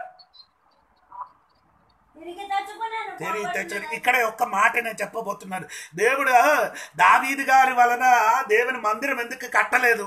తిరిగి తెచ్చుకున్నాను తెలివి తెచ్చుకొని ఇక్కడ ఒక్క మాట నేను చెప్పబోతున్నాను దేవుడు దావీదు గారి వలన దేవుని మందిరం ఎందుకు కట్టలేదు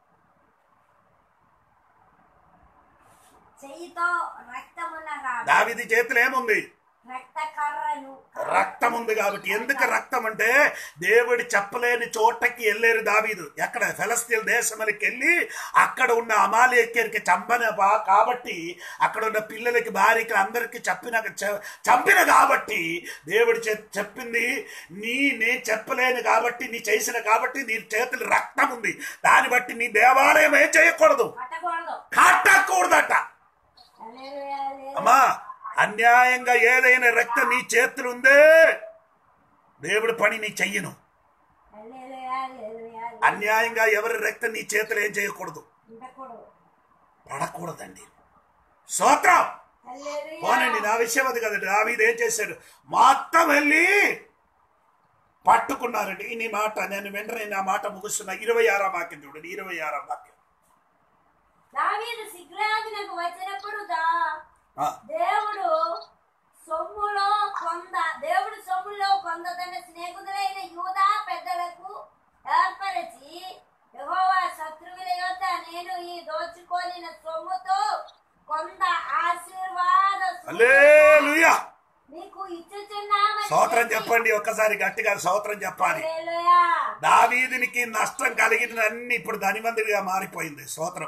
చెయ్యితో రక్తమున్న రాడు దావీది చేతులు ఏముంది రక్త కర్రను రక్తం ఉంది కాబట్టి ఎందుకు రక్తం అంటే దేవుడి చెప్పలేని చోటకి వెళ్ళారు దావీదు ఎక్కడ ఫలస్తీన్ దేశములకి వెళ్ళి అక్కడ ఉన్న అమాలేకరికి చంపన బా- కాబట్టి అక్కడ ఉన్న పిల్లలకి భార్యకి అందరికి చెప్పిన చ- చంపిన కాబట్టి దేవుడు చె- చెప్పింది నీ నేను చెప్పలేను కాబట్టి నీ చేసిన కాబట్టి నీ చేతులు రక్తం ఉంది దాన్ని బట్టి నీ దేవాలయం ఏం చేయకూడదు కట్టకూడదు కట్టకూడదట హల్లెలూయా, హల్లెలూయా. అమ్మా అన్యాయంగా ఏదైనా రక్తం నీ చేతులు ఉందే దేవుడి పని నీ చెయ్యను హల్లెలూయా, హల్లెలూయా. అన్యాయంగా ఎవరి రక్తం నీ చేతులు ఏం చేయకూడదు ఉండకూడదు పడకూడదండి స్తోత్రం హల్లెలూయా. పోనండి నా విషయం అది కదండి దావీదు ఏం చేశాడు మొత్తం వెళ్ళి పట్టుకున్నారండి ఈ నీ మాట నేను వెంటనే నా మాట ముగుస్తున్నా ఇరవై ఆరాం వాక్యం చూడండి ఇరవై ఆరాం వాక్యం దావీదు సిగ్లాగునకు వచ్చినప్పుడు దా ఆ, దేవుడు సొమ్ములో కొంద దేవుడు సొమ్ములో కొంద తన స్నేహితులైన యూదా పెద్దలకు ఏర్పరిచి యెహోవా శత్రువుల యొద్ద నేను ఈ దోచుకొనిన సొమ్ముతో కొంత ఆశీర్వాద హల్లెలూయా మీకు ఇచ్చుచున్నామని స్తోత్రం చెప్పి, చెప్పండి ఒక్కసారి గట్టిగా స్తోత్రం చెప్పాలి హల్లెలూయా. దావీదునికి నష్టం కలిగిన అన్ని ఇప్పుడు ధనివంతుడిగా మారిపోయింది స్తోత్రం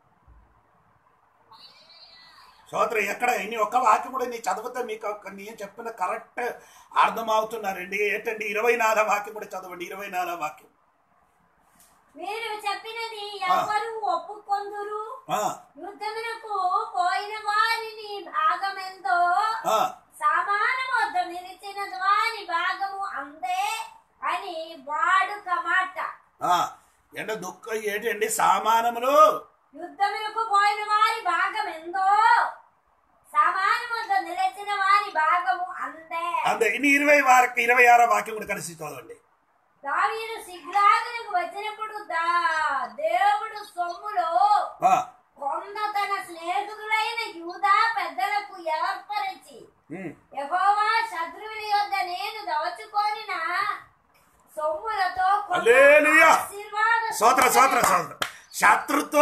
స్తోత్రం ఎక్కడ ఇన్ని ఒక్క వాక్యం కూడా నీ చదివితే మీకు ఒక నేను చెప్పిన కరెక్ట్ అర్థమవుతున్నారండి ఏంటండి ఇరవై నాలుగు వాక్యం కూడా చదవండి ఇరవై నాలుగు వాక్యం మీరు చెప్పినది ఎవరు ఒప్పుకొందురు ఆ, యుద్ధమునకు పోయిన వారిని భాగమెంతో ఆ, సామాన వద్ద నిలిచిన వారి భాగము అంతే అని వాడుక మాట ఆ. ఏంటో దుఃఖం ఏంటండి సామానములు యుద్ధములకు పోయిన వారి భాగం ఎంతో సామాన వద్ద నిలిచిన వారి భాగము అంతే అంతే ఇన్ని ఇరవై వారికి ఇరవై ఆరో వాక్యం కూడా కలిసి చదవండి దావీదు సిగ్లాగునకు వచ్చినప్పుడు దా దేవుడు సొమ్ములో ఆ, కొంద తన స్నేహితులైన యూదా పెద్దలకు ఏర్పరిచి ఉమ్. యెహోవా శత్రువుల యొద్ద నేను దోచుకొనిన సొమ్ములతో కొంత హల్లెలూయా. ఆశీర్వాద సోత్ర సోత్ర సోత్ర శత్రుతో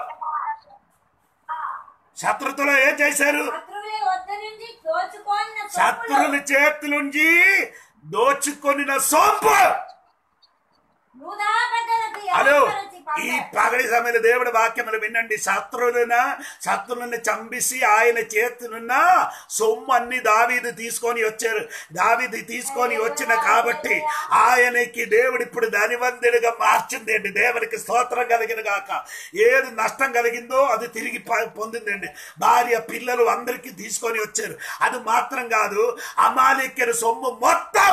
శత్రుతులో ఏం చేశారు శత్రువుల వద్ద నుంచి దోచుకొనిన సొమ్ములు శత్రుల చేతులుంచి దోచుకొనిన సోంపు యూదా పెద్దలకు హలో ఏర్పరిచి ఈ పంపారు. పగడి సమయంలో దేవుడి వాక్యములు వినండి శత్రువులన శత్రువులను చంపిసి ఆయన చేతులున్న సొమ్ము అన్ని దావీదు తీసుకొని వచ్చారు దావీదు తీసుకొని వచ్చిన కాబట్టి ఆయనకి దేవుడు ఇప్పుడు ధనివంతుడిగా మార్చింది అండి దేవునికి స్తోత్రం కలిగిన గాక ఏది నష్టం కలిగిందో అది తిరిగి ప- పొందిందండి భార్య పిల్లలు అందరికీ తీసుకొని వచ్చారు అది మాత్రం కాదు అమాలిక్యను సొమ్ము మొత్తం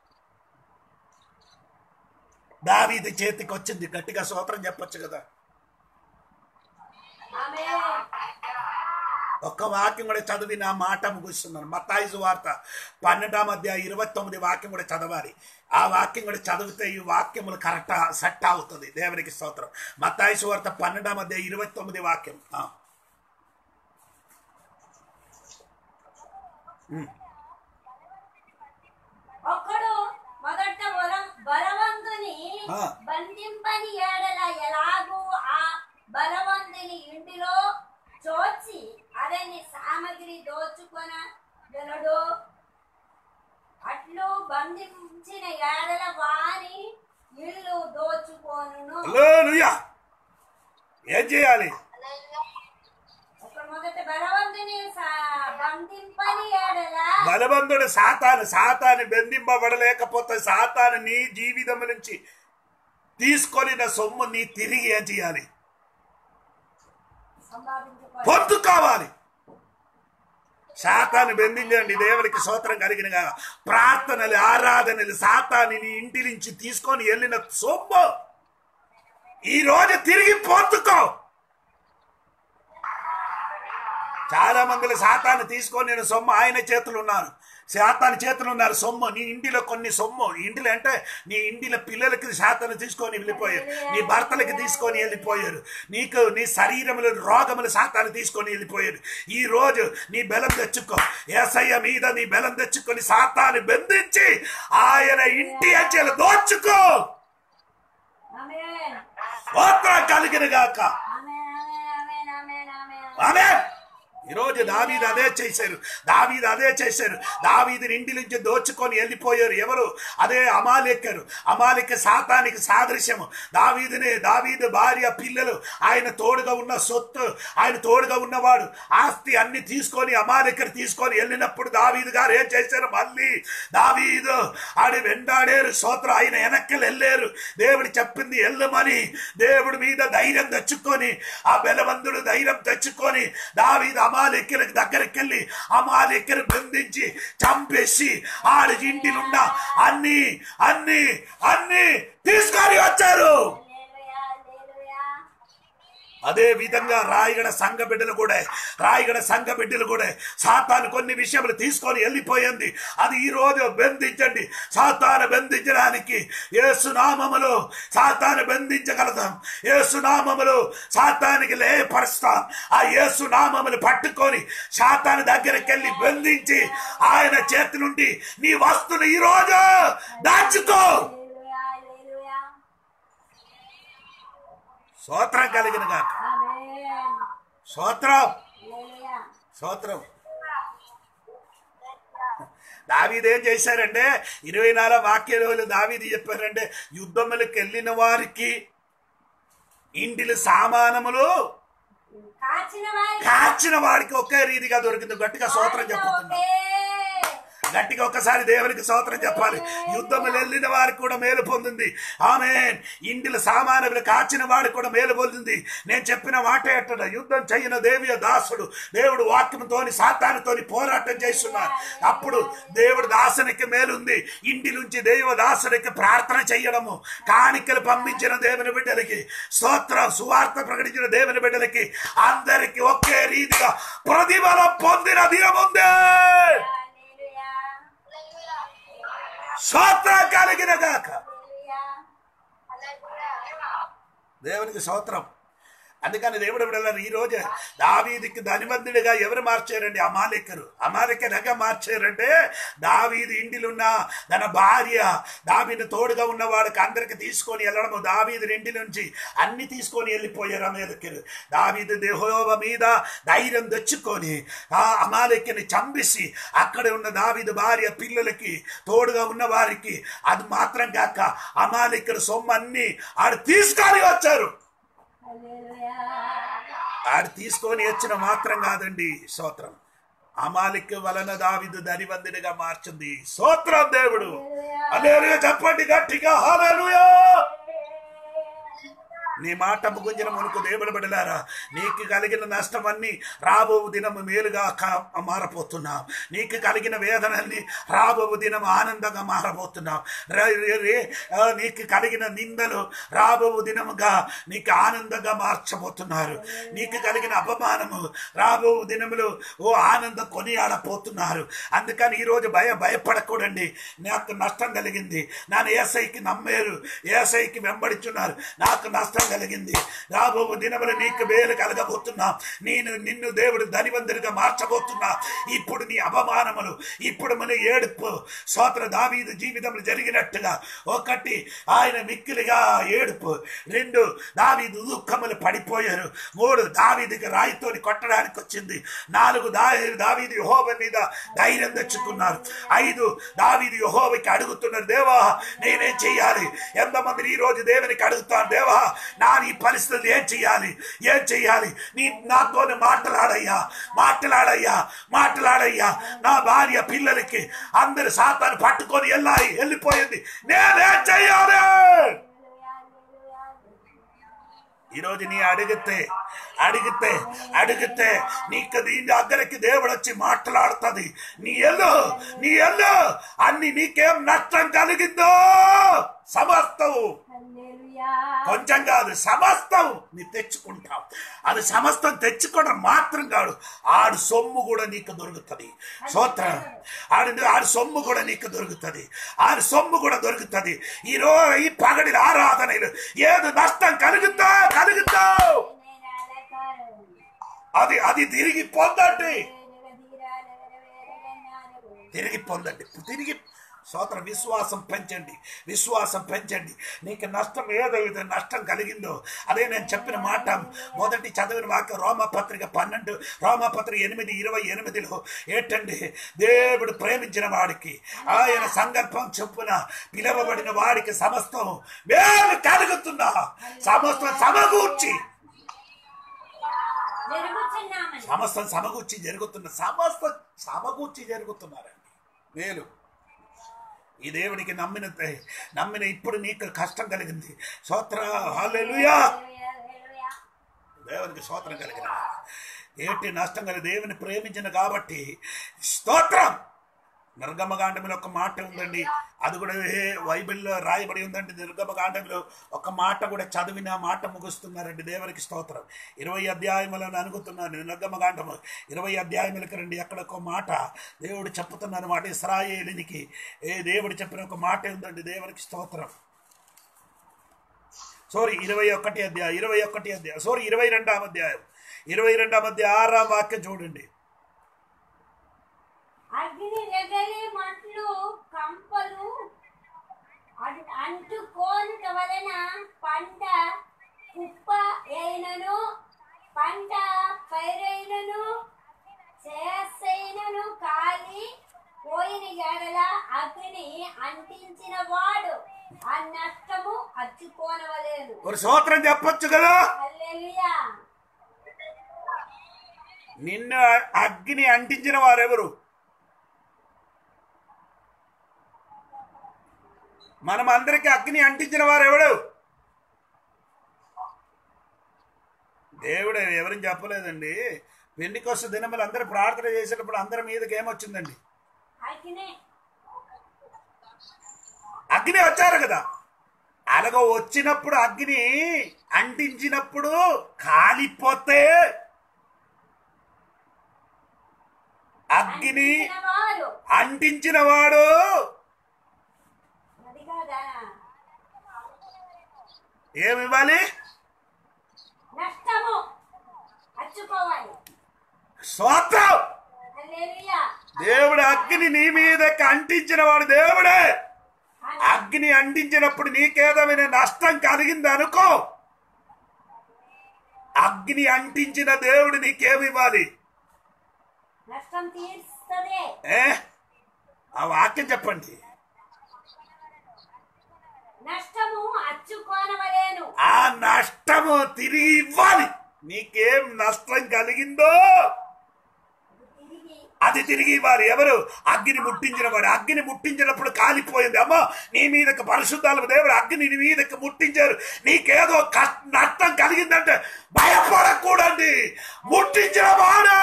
దావీది చేతికి వచ్చింది గట్టిగా స్తోత్రం చెప్పొచ్చు కదా ఆమేన్. ఒక్క వాక్యం కూడా చదివి నా మాట ముగిస్తున్నాను మత్తాయిసు వార్త పన్నెండాం అధ్యాయ ఇరవై తొమ్మిది వాక్యం కూడా చదవాలి ఆ వాక్యం కూడా చదివితే ఈ వాక్యములు కరెక్ట్ సెట్ అవుతుంది దేవునికి స్తోత్రం మత్తాయిసు వార్త పన్నెండాం అధ్యాయ ఇరవై తొమ్మిది వాక్యం ఆ. ఉమ్. ఒక్కడు మొదట బలం బలవంతుని ఆ. బంధింపని ఏడల ఎలాగూ ఆ బలవంతుని ఇంటిలో చోచి అతని సామగ్రి దోచుకొన గలడు అట్లు బంధించిన ఏడల వారి ఇల్లు దోచుకోనును హల్లెలూయా ఏం చేయాలి ఒక్కడు మొదట బలవంతుని సా- బంధింపని ఏడల బలవంతుడు సాతాను సాతాను బెందింపబడలేకపోతే సాతాను నీ జీవితం నుంచి తీసుకొనిన సొమ్ము నీ తిరిగి ఏం చేయాలి సంపాదించుకో పొందు కావాలి శాతాన్ని బెందించండి దేవునికి సూత్రం కలిగిన గాక. ప్రార్థనలు ఆరాధనలు సాతాన్ని నీ ఇంటి నుంచి తీసుకొని వెళ్ళిన సొమ్ము ఈ రోజు తిరిగి పొందుకో చాలా మందిలో సాతాన్ని తీసుకొని నేను సొమ్ము ఆయన చేతులు ఉన్నాను శాతాన్ని చేతులు ఉన్నారు సొమ్ము నీ ఇంటిలో కొన్ని సొమ్ము ఇంటిలో అంటే నీ ఇంటిలో పిల్లలకి శాతాన్ని తీసుకొని వెళ్ళిపోయారు నీ భర్తలకి తీసుకొని వెళ్ళిపోయారు నీకు నీ శరీరంలో రోగములు శాతాన్ని తీసుకొని వెళ్ళిపోయారు ఈ రోజు నీ బలం తెచ్చుకో ఏసయ్య మీద నీ బలం తెచ్చుకొని సాతాన్ని బంధించి ఆయన ఇంటి అంచెలు దోచుకో ఆమేన్ స్తోత్రం కలిగిన గాక ఆమేన్ ఆమేన్ ఆమేన్ ఆమేన్ ఆమె ఈరోజు దావీదు అదే చేశారు దావీదు అదే చేశారు దావీదుని ఇంటి నుంచి దోచుకొని వెళ్ళిపోయారు ఎవరు అదే అమాలెక్కరు అమాలెక్క సాతానికి సాదృశ్యము దావీదుని దావీదు భార్య పిల్లలు ఆయన తోడుగా ఉన్న సొత్తు ఆయన తోడుగా ఉన్నవాడు ఆస్తి అన్ని తీసుకొని అమాలెక్కరు తీసుకొని వెళ్ళినప్పుడు దావీదు గారు ఏం చేశారు మళ్ళీ దావీదు ఆడి వెంటాడారు సోత్ర ఆయన వెనక్కి వెళ్ళారు దేవుడు చెప్పింది వెళ్ళమని దేవుడి మీద ధైర్యం తెచ్చుకొని ఆ బలవంతుడు ధైర్యం తెచ్చుకొని దావీదు అమాలెక్కల దగ్గరికి వెళ్ళి అమాలెక్కను బంధించి చంపేసి ఆడి ఇంటిలున్న అన్ని అన్ని అన్ని తీసుకొని వచ్చారు హల్లెలూయా హల్లెలూయా అదే విధంగా రాయగడ సంఘ బిడ్డలు కూడా రాయగడ సంఘ బిడ్డలు కూడా సాతాను కొన్ని విషయములు తీసుకొని వెళ్ళిపోయింది అది ఈ రోజు బంధించండి సాతాను బంధించడానికి ఏసునామములు సాతాను బంధించగలదాం ఏసునామములు సాతానికి లేపరుస్తాం ఆ ఏసునామములు పట్టుకొని సాతాను దగ్గరికి వెళ్ళి బంధించి ఆయన చేతి నుండి నీ వస్తువులు ఈ రోజు దాచుకో హల్లెలూయా హల్లెలూయా స్తోత్రం కలిగిన గాక ఆమేన్ స్తోత్రం హల్లెలూయా స్తోత్రం దావీదు ఏం చేశారంటే ఇరవై నాలుగు వాక్యాలు దావీది చెప్పారంటే యుద్ధములకు వెళ్ళిన వారికి ఇంటిలో సామానములు కాచిన వారి కాచిన వాడికి ఒకే రీతిగా దొరికింది గట్టిగా స్తోత్రం చెప్పుతున్నా గట్టిగా ఒక్కసారి దేవునికి స్తోత్రం చెప్పాలి యుద్ధములు వెళ్ళిన వారికి కూడా మేలు పొందింది ఆమె ఇంటిలో సామానులు కాచిన వాడికి కూడా మేలు పొందింది నేను చెప్పిన మాట ఎట్టడ యుద్ధం చెయ్యిన దేవియ దాసుడు దేవుడు వాక్యంతోని సాతానుతోని పోరాటం చేస్తున్నాడు అప్పుడు దేవుడు దాసునికి మేలుంది ఇంటి నుంచి దేవ దాసునికి ప్రార్థన చెయ్యడము కాணிకలు పంపించిన దేవుని బిడ్డలకి స్తోత్రం సువార్త ప్రకటించిన దేవుని బిడ్డలకి అందరికి ఒకే రీతిగా ప్రతిఫలం పొందిన దినముందే హల్లెలూయా స్తోత్రం కలిగిన గాక హల్లెలూయా దేవునికి స్తోత్రం అందుకని దేవుడు బిడ్డలారా ఈ రోజు దావీదికి ధనివంతుడిగా ఎవరు మార్చారండి అమాలికరు అమాలికనగా మార్చారంటే దావీది ఇంటిలున్న తన భార్య దావీని తోడుగా ఉన్న వాడికి అందరికి తీసుకొని వెళ్ళడము దావీది ఇంటి నుంచి అన్ని తీసుకొని వెళ్ళిపోయారు అమాలికరు దావీదు దేహోవ మీద ధైర్యం తెచ్చుకొని ఆ అమాలికని చంపేసి అక్కడ ఉన్న దావీదు భార్య పిల్లలకి తోడుగా ఉన్న వారికి అది మాత్రం కాక అమాలికరు సొమ్మన్ని ఆడు తీసుకొని వచ్చారు హల్లెలూయా ఆడు తీసుకొని వచ్చిన మాత్రం కాదండి స్తోత్రం అమాలిక్ వలన దావిదు ధనివంతుడిగా మార్చింది స్తోత్రం దేవుడు హల్లెలూయా చెప్పండి గట్టిగా హల్లెలూయా నీ మాట ముగించిన మునుకు దేవుడు బిడలారా నీకు కలిగిన నష్టమన్నీ రాబో దినము మేలుగా కా- మారబోతున్నాం నీకు కలిగిన వేదనల్ని రాబో దినం ఆనందంగా మారబోతున్నాం రే- రే- రే, ఆ, నీకు కలిగిన నిందలు రాబో దినముగా నీకు ఆనందంగా మార్చబోతున్నారు నీకు కలిగిన అపమానము రాబో దినములు ఓ ఆనందం కొనియాడపోతున్నారు అందుకని ఈరోజు భయ భయపడకూడండి నాకు నష్టం కలిగింది నన్ను ఏసైకి నమ్మారు ఏసైకి వెంబడించున్నారు నాకు నష్టం కలిగింది రాబో దినములు నీకు మేలు కలగబోతున్నా నేను నిన్ను దేవుడు ధనివంతుడిగా మార్చబోతున్నా ఇప్పుడు నీ అపమానములు ఇప్పుడు మన ఏడుపు సోత్ర దావీదు జీవితంలో జరిగినట్టుగా ఒకటి ఆయన మిక్కిలిగా ఏడుపు రెండు దావీదు దుఃఖములు పడిపోయారు మూడు దావీదికి రాయితోని కొట్టడానికి వచ్చింది నాలుగు దా దావీదు యహోవ మీద ధైర్యం తెచ్చుకున్నారు ఐదు దావీదు యహోవకి అడుగుతున్నారు దేవా నేనేం చెయ్యాలి ఎంతమంది ఈ రోజు దేవునికి అడుగుతాను దేవా నా ఈ పరిస్థితులు ఏం చెయ్యాలి ఏం చెయ్యాలి నీ నాతోనే మాట్లాడయ్యా మాట్లాడయ్యా మాట్లాడయ్యా నా భార్య పిల్లలకి అందరు సాతాను పట్టుకొని వెళ్ళాయి వెళ్ళిపోయింది నేనేం చెయ్యాలి ఈరోజు నీ అడిగితే అడిగితే అడిగితే నీకు దీని దగ్గరికి దేవుడు వచ్చి మాట్లాడుతుంది నీ ఎల్లు నీ ఎల్లు అన్ని నీకేం నష్టం కలిగిందో సమస్తవు హల్లెలూయా హల్లెలూయా కొంచెం కాదు సమస్తం నీ తెచ్చుకుంటావు అది సమస్తం తెచ్చుకోవడం మాత్రం కాదు ఆడు సొమ్ము కూడా నీకు దొరుకుతుంది సూత్రం ఆడి ఆడి సొమ్ము కూడా నీకు దొరుకుతుంది ఆడి సొమ్ము కూడా దొరుకుతుంది ఈ రోజు ఈ పగడి ఆరాధనలు ఏది నష్టం కలుగుతా కలుగుతా అది అది తిరిగి పొందండి తిరిగి పొందండి తిరిగి సోదర విశ్వాసం పెంచండి విశ్వాసం పెంచండి నీకు నష్టం ఏదైతే నష్టం కలిగిందో అదే నేను చెప్పిన మాట మొదటి చదివిన వాక్యం రోమపత్రిక పన్నెండు రోమపత్రిక ఎనిమిది ఇరవై ఎనిమిదిలో ఏంటండి దేవుడు ప్రేమించిన వాడికి ఆయన సంకల్పం చొప్పున పిలవబడిన వాడికి సమస్తం మేలు కలుగుతున్నా సమస్తం సమకూర్చి జరుగుతున్నామని సమస్తం సమకూర్చి జరుగుతున్న సమస్త సమకూర్చి జరుగుతున్నారండి మేలు ఈ దేవునికి నమ్మిన నమ్మిన ఇప్పుడు నీకు కష్టం కలిగింది సోత్ర హాలెలుయా హల్లెలూయా, హల్లెలూయా. దేవునికి స్తోత్రం కలిగిన ఏంటి నష్టం కలిగి దేవుని ప్రేమించిన కాబట్టి స్తోత్రం నిర్గమకాండంలో ఒక మాట ఉందండి అది కూడా ఏ బైబిల్లో రాయబడి ఉందండి నిర్గమకాండంలో ఒక మాట కూడా చదివిన ఆ మాట ముగుస్తున్నారండి దేవునికి స్తోత్రం ఇరవై అధ్యాయములను అనుకుతున్నాను నిర్గమకాండము ఇరవై అధ్యాయములకు రండి అక్కడ ఒక మాట దేవుడు చెప్పుతున్న మాట ఇస్రాయేలినికి ఏ దేవుడు చెప్పిన ఒక మాట ఉందండి దేవునికి స్తోత్రం సారీ ఇరవై ఒకటి అధ్యాయం ఇరవై ఒకటి అధ్యాయం సారీ ఇరవై రెండాం అధ్యాయం ఇరవై రెండాం అధ్యాయం ఆరాం వాక్యం చూడండి అగ్ని రగలి మట్లు కంపలు అన్- అంటుకోనుట వలన పంట కుప్ప అయినను పంట పైరైనను చేసైనను కాలి పోయిన ఎడల అగ్ని అంటించిన వాడు ఆ నష్టము అచ్చుకోనవలేను ఒక సూత్రం చెప్పొచ్చు కదా హల్లెలూయా నిన్ను అగ్ని అంటించిన వారెవరు మనం అందరికి అగ్ని అంటించిన వారెవడు దేవుడు ఎవరిని చెప్పలేదండి పెళ్లికొస్త దినములు అందరూ ప్రార్థన చేసేటప్పుడు అందరి మీదకి ఏమొచ్చిందండి అగ్ని అగ్ని వచ్చారు కదా అలాగ వచ్చినప్పుడు అగ్ని అంటించినప్పుడు కాలిపోతే అగ్ని అంటించిన వారు అంటించిన వాడు అది కాదా ఏమివ్వాలి నష్టము అచ్చుకోవాలి స్వాతం హల్లెలూయా దేవుడు అగ్ని నీ మీదకి అంటించిన వాడు దేవుడే అగ్ని అంటించినప్పుడు నీకేదమైన నష్టం కలిగింది అనుకో అగ్ని అంటించిన దేవుడు నీకేమివ్వాలి నష్టం తీర్స్తదే ఏ ఆ వాక్యం చెప్పండి నష్టము అచ్చుకోనవలేను ఆ నష్టము తిరిగి ఇవ్వాలి నీకేం నష్టం కలిగిందో తిరిగి అది తిరిగి ఇవ్వాలి ఎవరు అగ్ని ముట్టించిన వాడు అగ్ని ముట్టించినప్పుడు కాలిపోయింది అమ్మా నీ మీదకి పరిశుద్ధాలు దేవుడు అగ్ని నీ మీదకి ముట్టించారు నీకేదో కష్ట నష్టం కలిగిందంటే భయపడకూడండి ముట్టించిన వాడు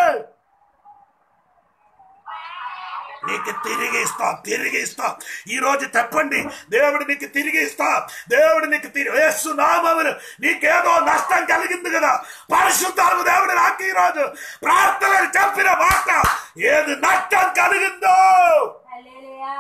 నీకు తిరిగి ఇస్తా తిరిగి ఇస్తా ఈ రోజు చెప్పండి దేవుడు నీకు తిరిగి ఇస్తా దేవుడు నీకు తిరిగి యేసు నామములు నీకేదో నష్టం కలిగింది కదా పరిశుద్ధాలు దేవుడు నాకు ఈ రోజు ప్రార్థనలు చెప్పిన మాట ఏది నష్టం కలిగిందో హల్లెలూయా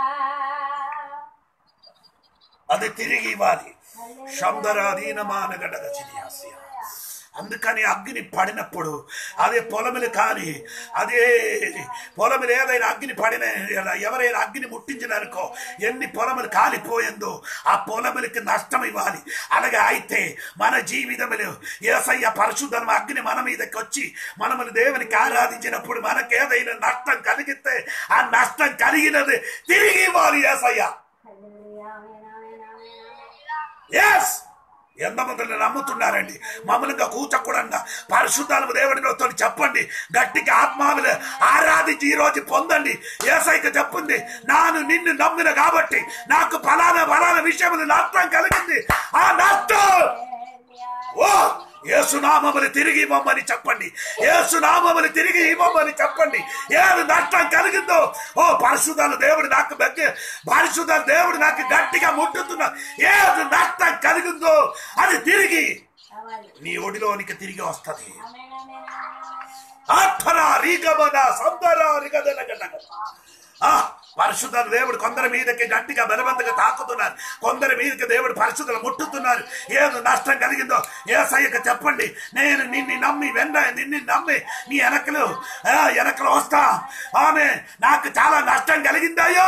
అది తిరిగి ఇవ్వాలి హల్లెలూయా. శందరాధీనమానగడగ చిరియాసియా అందుకని అగ్ని పడినప్పుడు అదే పొలములు కానీ అదే పొలములు ఏదైనా అగ్ని పడిన ఎవరైనా అగ్ని ముట్టించినారనుకో ఎన్ని పొలములు కాలిపోయిందో ఆ పొలములకి నష్టం ఇవ్వాలి అలాగే అయితే మన జీవితములు ఏసయ్య పరిశుద్ధం అగ్ని మన మీదకి వచ్చి మనములు దేవునికి ఆరాధించినప్పుడు మనకు ఏదైనా నష్టం కలిగితే ఆ నష్టం కలిగినది తిరిగి ఇవ్వాలి ఏసయ్య హల్లెలూయా. ఆమేన్, ఆమేన్, ఆమేన్, ఆమేన్. ఎస్ ఎంతమంది నమ్ముతున్నారండి మమ్మల్ని కూర్చోకూడంగా పరిశుద్ధాలు దేవుడితో చెప్పండి గట్టిగా ఆత్మావులు ఆరాధించి ఈ రోజు పొందండి ఏసైకి చెప్పుంది నాను నిన్ను నమ్మిన కాబట్టి నాకు ఫలానా ఫలానా విషయములు నష్టం కలిగింది ఆ నష్టం హల్లెలూయా. ఓ ఏసునామములు తిరిగి ఇవ్వమని చెప్పండి ఏసునామములు తిరిగి ఇవ్వమని చెప్పండి ఏది నష్టం కలిగిందో ఓ పరిశుద్ధాలు దేవుడు నాకు దగ్గర పరిశుద్ధాలు దేవుడు నాకు గట్టిగా ముట్టుతున్నా ఏది నష్టం కలిగిందో అది తిరిగి కావాలి నీ ఒడిలోనికి తిరిగి వస్తది ఆమేన్ ఆమేన్ ఆమేన్ ఆత్మరా రీగమన సందరా రిగదనగనగ. ఆ పరిశుద్ధ దేవుడు కొందరి మీదకి గట్టిగా బలవంతంగా తాకుతున్నారు కొందరి మీదకి దేవుడు పరిశుద్ధులు ముట్టుతున్నారు ఏదో నష్టం కలిగిందో ఏ సయ్యకు చెప్పండి నేను నిన్ను నమ్మి వెన్న నిన్ను నమ్మి నీ వెనకలు ఆ, వెనకలు వస్తా ఆమె నాకు చాలా నష్టం కలిగిందయ్యో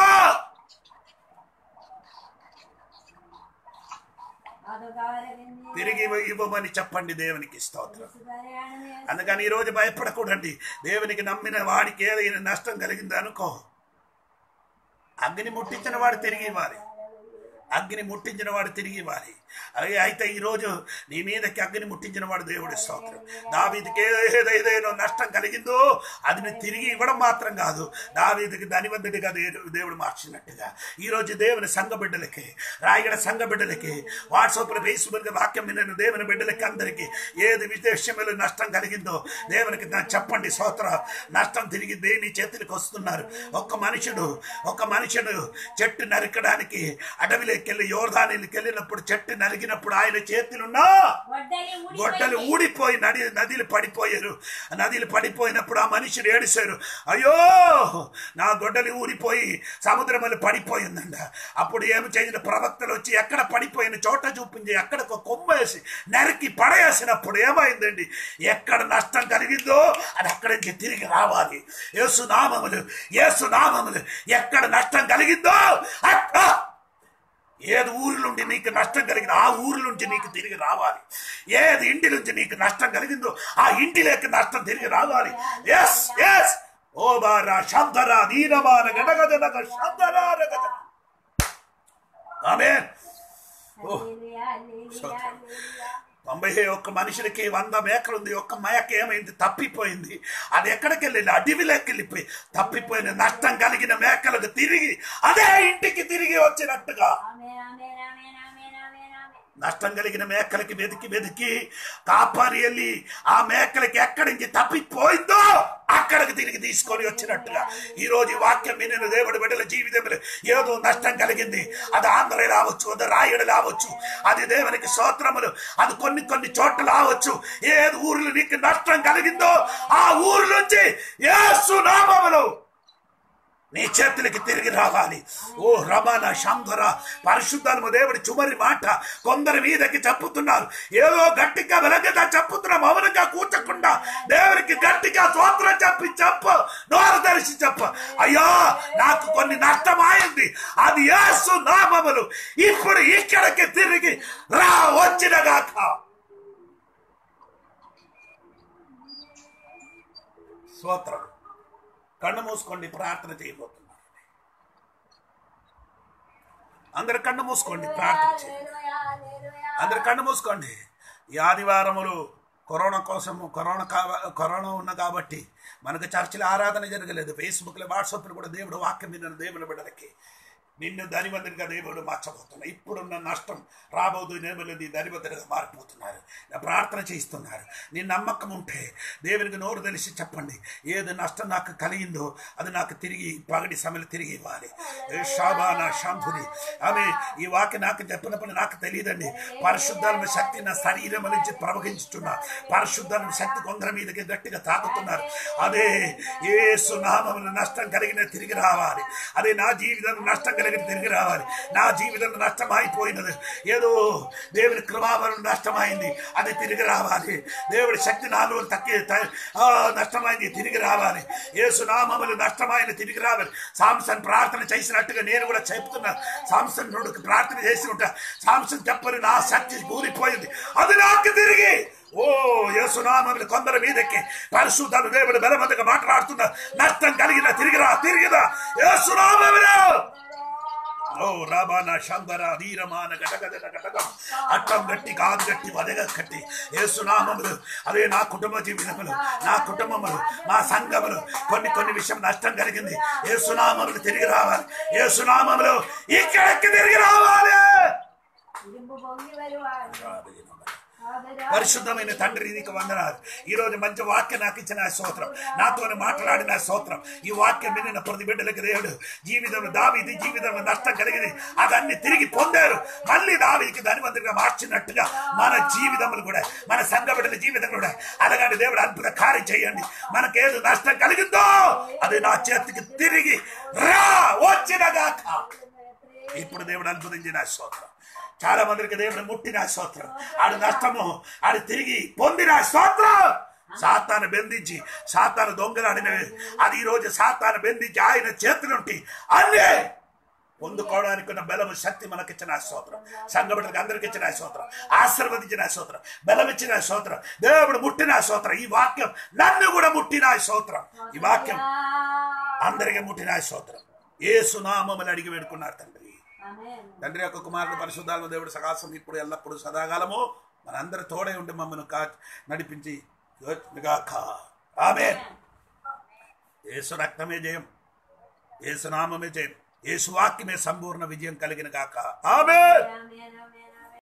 ಅದು ಕಾವಲವೆಂದು తిరిగి ఇవ్వమని చెప్పండి దేవునికి స్తోత్రం ಸುಧಾರಣೆ అందుకని ఈ రోజు భయపడకూడండి దేవునికి నమ్మిన వాడికి ఏదైనా నష్టం కలిగింది అనుకో అగ్ని ముట్టించిన వాడు తిరిగి ఇవ్వాలి అగ్ని ముట్టించిన వాడు తిరిగి ఇవ్వాలి అలాగే అయితే ఈరోజు నీ మీదకి అగ్ని ముట్టించిన వాడు దేవుడి స్తోత్రం దావీదికి ఏదైనా నష్టం కలిగిందో అది నువ్వు తిరిగి ఇవ్వడం మాత్రం కాదు దావీదికి ధనివంతుడిగా దే- దేవుడు మార్చినట్టుగా ఈరోజు దేవుని సంఘ బిడ్డలకి రాయగడ సంఘ బిడ్డలకి వాట్సాప్లో ఫేస్బుక్ వాక్యం విన్న దేవుని బిడ్డలకి అందరికీ ఏది విదేశంలో నష్టం కలిగిందో దేవునికి నా చెప్పండి స్తోత్ర నష్టం తిరిగి దేని చేతులకు వస్తున్నారు ఒక్క మనుషుడు ఒక మనుషుడు చెట్టు నరకడానికి అడవిలోకి వెళ్ళి యోర్ధానికి వెళ్ళినప్పుడు చెట్టు నరికినప్పుడు ఆయన చేతులున్నా ಒಡ್ಡಲಿ గొడ్డలు ಊಡಿ ఊడిపోయి నది నదిలు పడిపోయారు నదిలు పడిపోయినప్పుడు ఆ మనుషులు ఏడిశారు అయ్యో నా గొడ్డలి ఊడిపోయి సముద్రములు పడిపోయిందంట అప్పుడు ఏమి చేసిన ప్రవక్తలు వచ్చి ఎక్కడ పడిపోయిన చోట చూపించి ఎక్కడ ఒక కొమ్మ వేసి నరికి పడేసినప్పుడు ఏమైందండి ఎక్కడ నష్టం కలిగిందో అది అక్కడి నుంచి తిరిగి రావాలి యేసు నామములు యేసు నామములు ఎక్కడ నష్టం కలిగిందో అక్కడ ఏది ఊరి నుండి నీకు నష్టం కలిగిందో ఆ ఊరి నుంచి నీకు తిరిగి రావాలి ఏది ఇంటి నుంచి నీకు నష్టం కలిగిందో ఆ ఇంటిలోకి నష్టం తిరిగి రావాలి ఎస్ ఎస్ ఓ బారా శబ్దరా దీనమాన గడగదనగ శబ్దరా రగద ఆమె హల్లెలూయా హల్లెలూయా హల్లెలూయా తొంభై ఒక్క మనుషులకి వంద మేకలు ఉంది ఒక్క మేక ఏమైంది తప్పిపోయింది అది ఎక్కడికి వెళ్ళింది అడవిలోకి వెళ్ళిపోయి తప్పిపోయిన నష్టం కలిగిన మేకలకు తిరిగి అదే ఇంటికి తిరిగి వచ్చినట్టుగా ఆమేన్ ఆమేన్ ఆమేన్ ఆమేన్ ఆమేన్ ఆమేన్ నష్టం కలిగిన మేకలకి వెతికి వెతికి కాపారి వెళ్ళి ఆ మేకలకి ఎక్కడి నుంచి తప్పిపోయిందో అక్కడికి తిరిగి తీసుకొని వచ్చినట్టుగా ఈ రోజు ఈ వాక్యం వినిన దేవుడు బిడ్డల జీవితంలో ఏదో నష్టం కలిగింది అది ఆంధ్ర రావచ్చు అది రాయడు రావచ్చు అది దేవునికి స్తోత్రములు అది కొన్ని కొన్ని చోట్ల రావచ్చు ఏది ఊర్లు నీకు నష్టం కలిగిందో ఆ ఊరు నుంచి యేసు నామములు నీ చేతులకి తిరిగి రావాలి ఓ రమణ శంధర పరిశుద్ధాత్మ దేవుడి చుమరి మాట కొందరి మీదకి చెప్పుతున్నారు ఏదో గట్టిగా వెలగదా చెప్పుతున్నా మౌనంగా కూర్చకుండా దేవునికి గట్టిగా స్తోత్రం చెప్పి చెప్పు నోరు తెరిచి చెప్పు అయ్యా నాకు కొన్ని నష్టమైంది అది యేసు నామములు ఇప్పుడు ఇక్కడికి తిరిగి రా వచ్చినగాక స్తోత్రం కన్ను మూసుకోండి ప్రార్థన చేయబోతున్నారు అందరు కన్ను మూసుకోండి ప్రార్థన చేయండి హల్లెలూయా హల్లెలూయా అందరు కన్ను మూసుకోండి ఈ ఆదివారములు కరోనా కోసము కరోనా కా కరోనా ఉన్న కాబట్టి మనకు చర్చిలో ఆరాధన జరగలేదు ఫేస్బుక్లో వాట్సాప్లో కూడా దేవుడు వాక్యం విన్న దేవుని బిడ్డలకి నిన్ను ధనివంతునిగా దేవుడు మార్చబోతున్నా ఇప్పుడున్న నష్టం రాబోదు నేములు నీ ధనివంతునిగా మారిపోతున్నారు నా ప్రార్థన చేయిస్తున్నారు నీ నమ్మకం ఉంటే దేవునికి నోరు తెలిసి చెప్పండి ఏది నష్టం నాకు కలిగిందో అది నాకు తిరిగి పగటి సమయంలో తిరిగి ఇవ్వాలి ఏ షాబానా శాంతుని ఆమె ఈ వాక్య నాకు చెప్పినప్పుడు నాకు తెలియదండి పరిశుద్ధాత్మ శక్తి నా శరీరం నుంచి ప్రవహించుతున్నా పరిశుద్ధాత్మ శక్తి కొందరి మీదకి గట్టిగా తాకుతున్నారు అదే ఏ సునామములు నష్టం కలిగిన తిరిగి రావాలి అదే నా జీవితం నష్టం కలిగిన తిరిగి రావాలి నా జీవితం నష్టం అయిపోయినది ఏదో దేవుని కృపావరం నష్టమైంది అది తిరిగి రావాలి దేవుడి శక్తి నాలో తక్కి త- ఆ, నష్టమైంది తిరిగి రావాలి ఏ సునామములు నష్టమైన తిరిగి రావాలి సాంసన్ ప్రార్థన చేసినట్టుగా నేను కూడా చెప్తున్నా సాంసన్ నోడుకు ప్రార్థన చేసి ఉంటా సాంసన్ చెప్పని నా శక్తి కూలిపోయింది అది నాకు తిరిగి ఓ యేసునామములు కొందరి మీదకి పరిశుద్ధాలు దేవుడు బలమంతగా మాట్లాడుతున్నా నష్టం కలిగిన తిరిగిరా తిరిగిరా యేసునామములు ఓ రాబాన శంబర వీరమాన గటగద గటగ అట్టం గట్టి కాదు గట్టి వదగ కట్టి ఏసునామములు అదే నా కుటుంబ జీవితములు నా కుటుంబములు మా సంఘములు కొన్ని కొన్ని విషయం నష్టం కలిగింది ఏసునామములు తిరిగి రావాలి ఏసునామములు ఇక్కడికి తిరిగి రావాలి ഇരുമ്പ് പൊങ്ങി വരുവാണ് పరిశుద్ధమైన తండ్రి నీకు వందనాలు ఈ రోజు మంచి వాక్యం నాకు ఇచ్చిన స్తోత్రం నాతో మాట్లాడిన స్తోత్రం ఈ వాక్యం వినిన ప్రతి బిడ్డలకు దేవుడు జీవితంలో దావిది జీవితంలో నష్టం కలిగింది అదన్ని తిరిగి పొందారు మళ్ళీ దావికి ధనివంతుడిగా మార్చినట్టుగా మన జీవితములు కూడా మన సంఘ బిడ్డల జీవితం కూడా అలాగంటే దేవుడు అద్భుత కార్యం చేయండి మనకేది నష్టం కలిగిందో అది నా చేతికి తిరిగి రా వచ్చినగాక ఇప్పుడు దేవుడు అద్భుతించిన స్తోత్రం చాలా మందికి దేవుడు ముట్టిన స్తోత్రం ఆడు నష్టము ఆడు తిరిగి పొందిన స్తోత్రం సాతాను బెందించి సాతాను దొంగలాడినవి అది ఈ రోజు సాతాను బెందించి ఆయన చేతులుంటి అన్నీ పొందుకోవడానికి ఉన్న బలము శక్తి మనకిచ్చిన స్తోత్రం సంఘబిడ్డలకు అందరికి ఇచ్చిన స్తోత్రం ఆశీర్వదించిన స్తోత్రం బలం ఇచ్చిన స్తోత్రం దేవుడు ముట్టిన స్తోత్రం ఈ వాక్యం నన్ను కూడా ముట్టిన స్తోత్రం ఈ వాక్యం అందరికి ముట్టిన స్తోత్రం ఏ సునామములు అడిగి వేడుకున్నారు తండ్రి తండ్రి యొక్క కుమారుడు పరిశుద్ధాలను దేవుడు సకాసం ఇప్పుడు ఎల్లప్పుడూ సదాకాలము మనందరి తోడే ఉండి మమ్మల్ని కా నడిపించి గాక ఆమె ఏసు రక్తమే జయం ఏసు నామమే జయం ఏసు వాక్యమే సంపూర్ణ విజయం కలిగిన గాక ఆమె ఆమేన్ ఆమేన్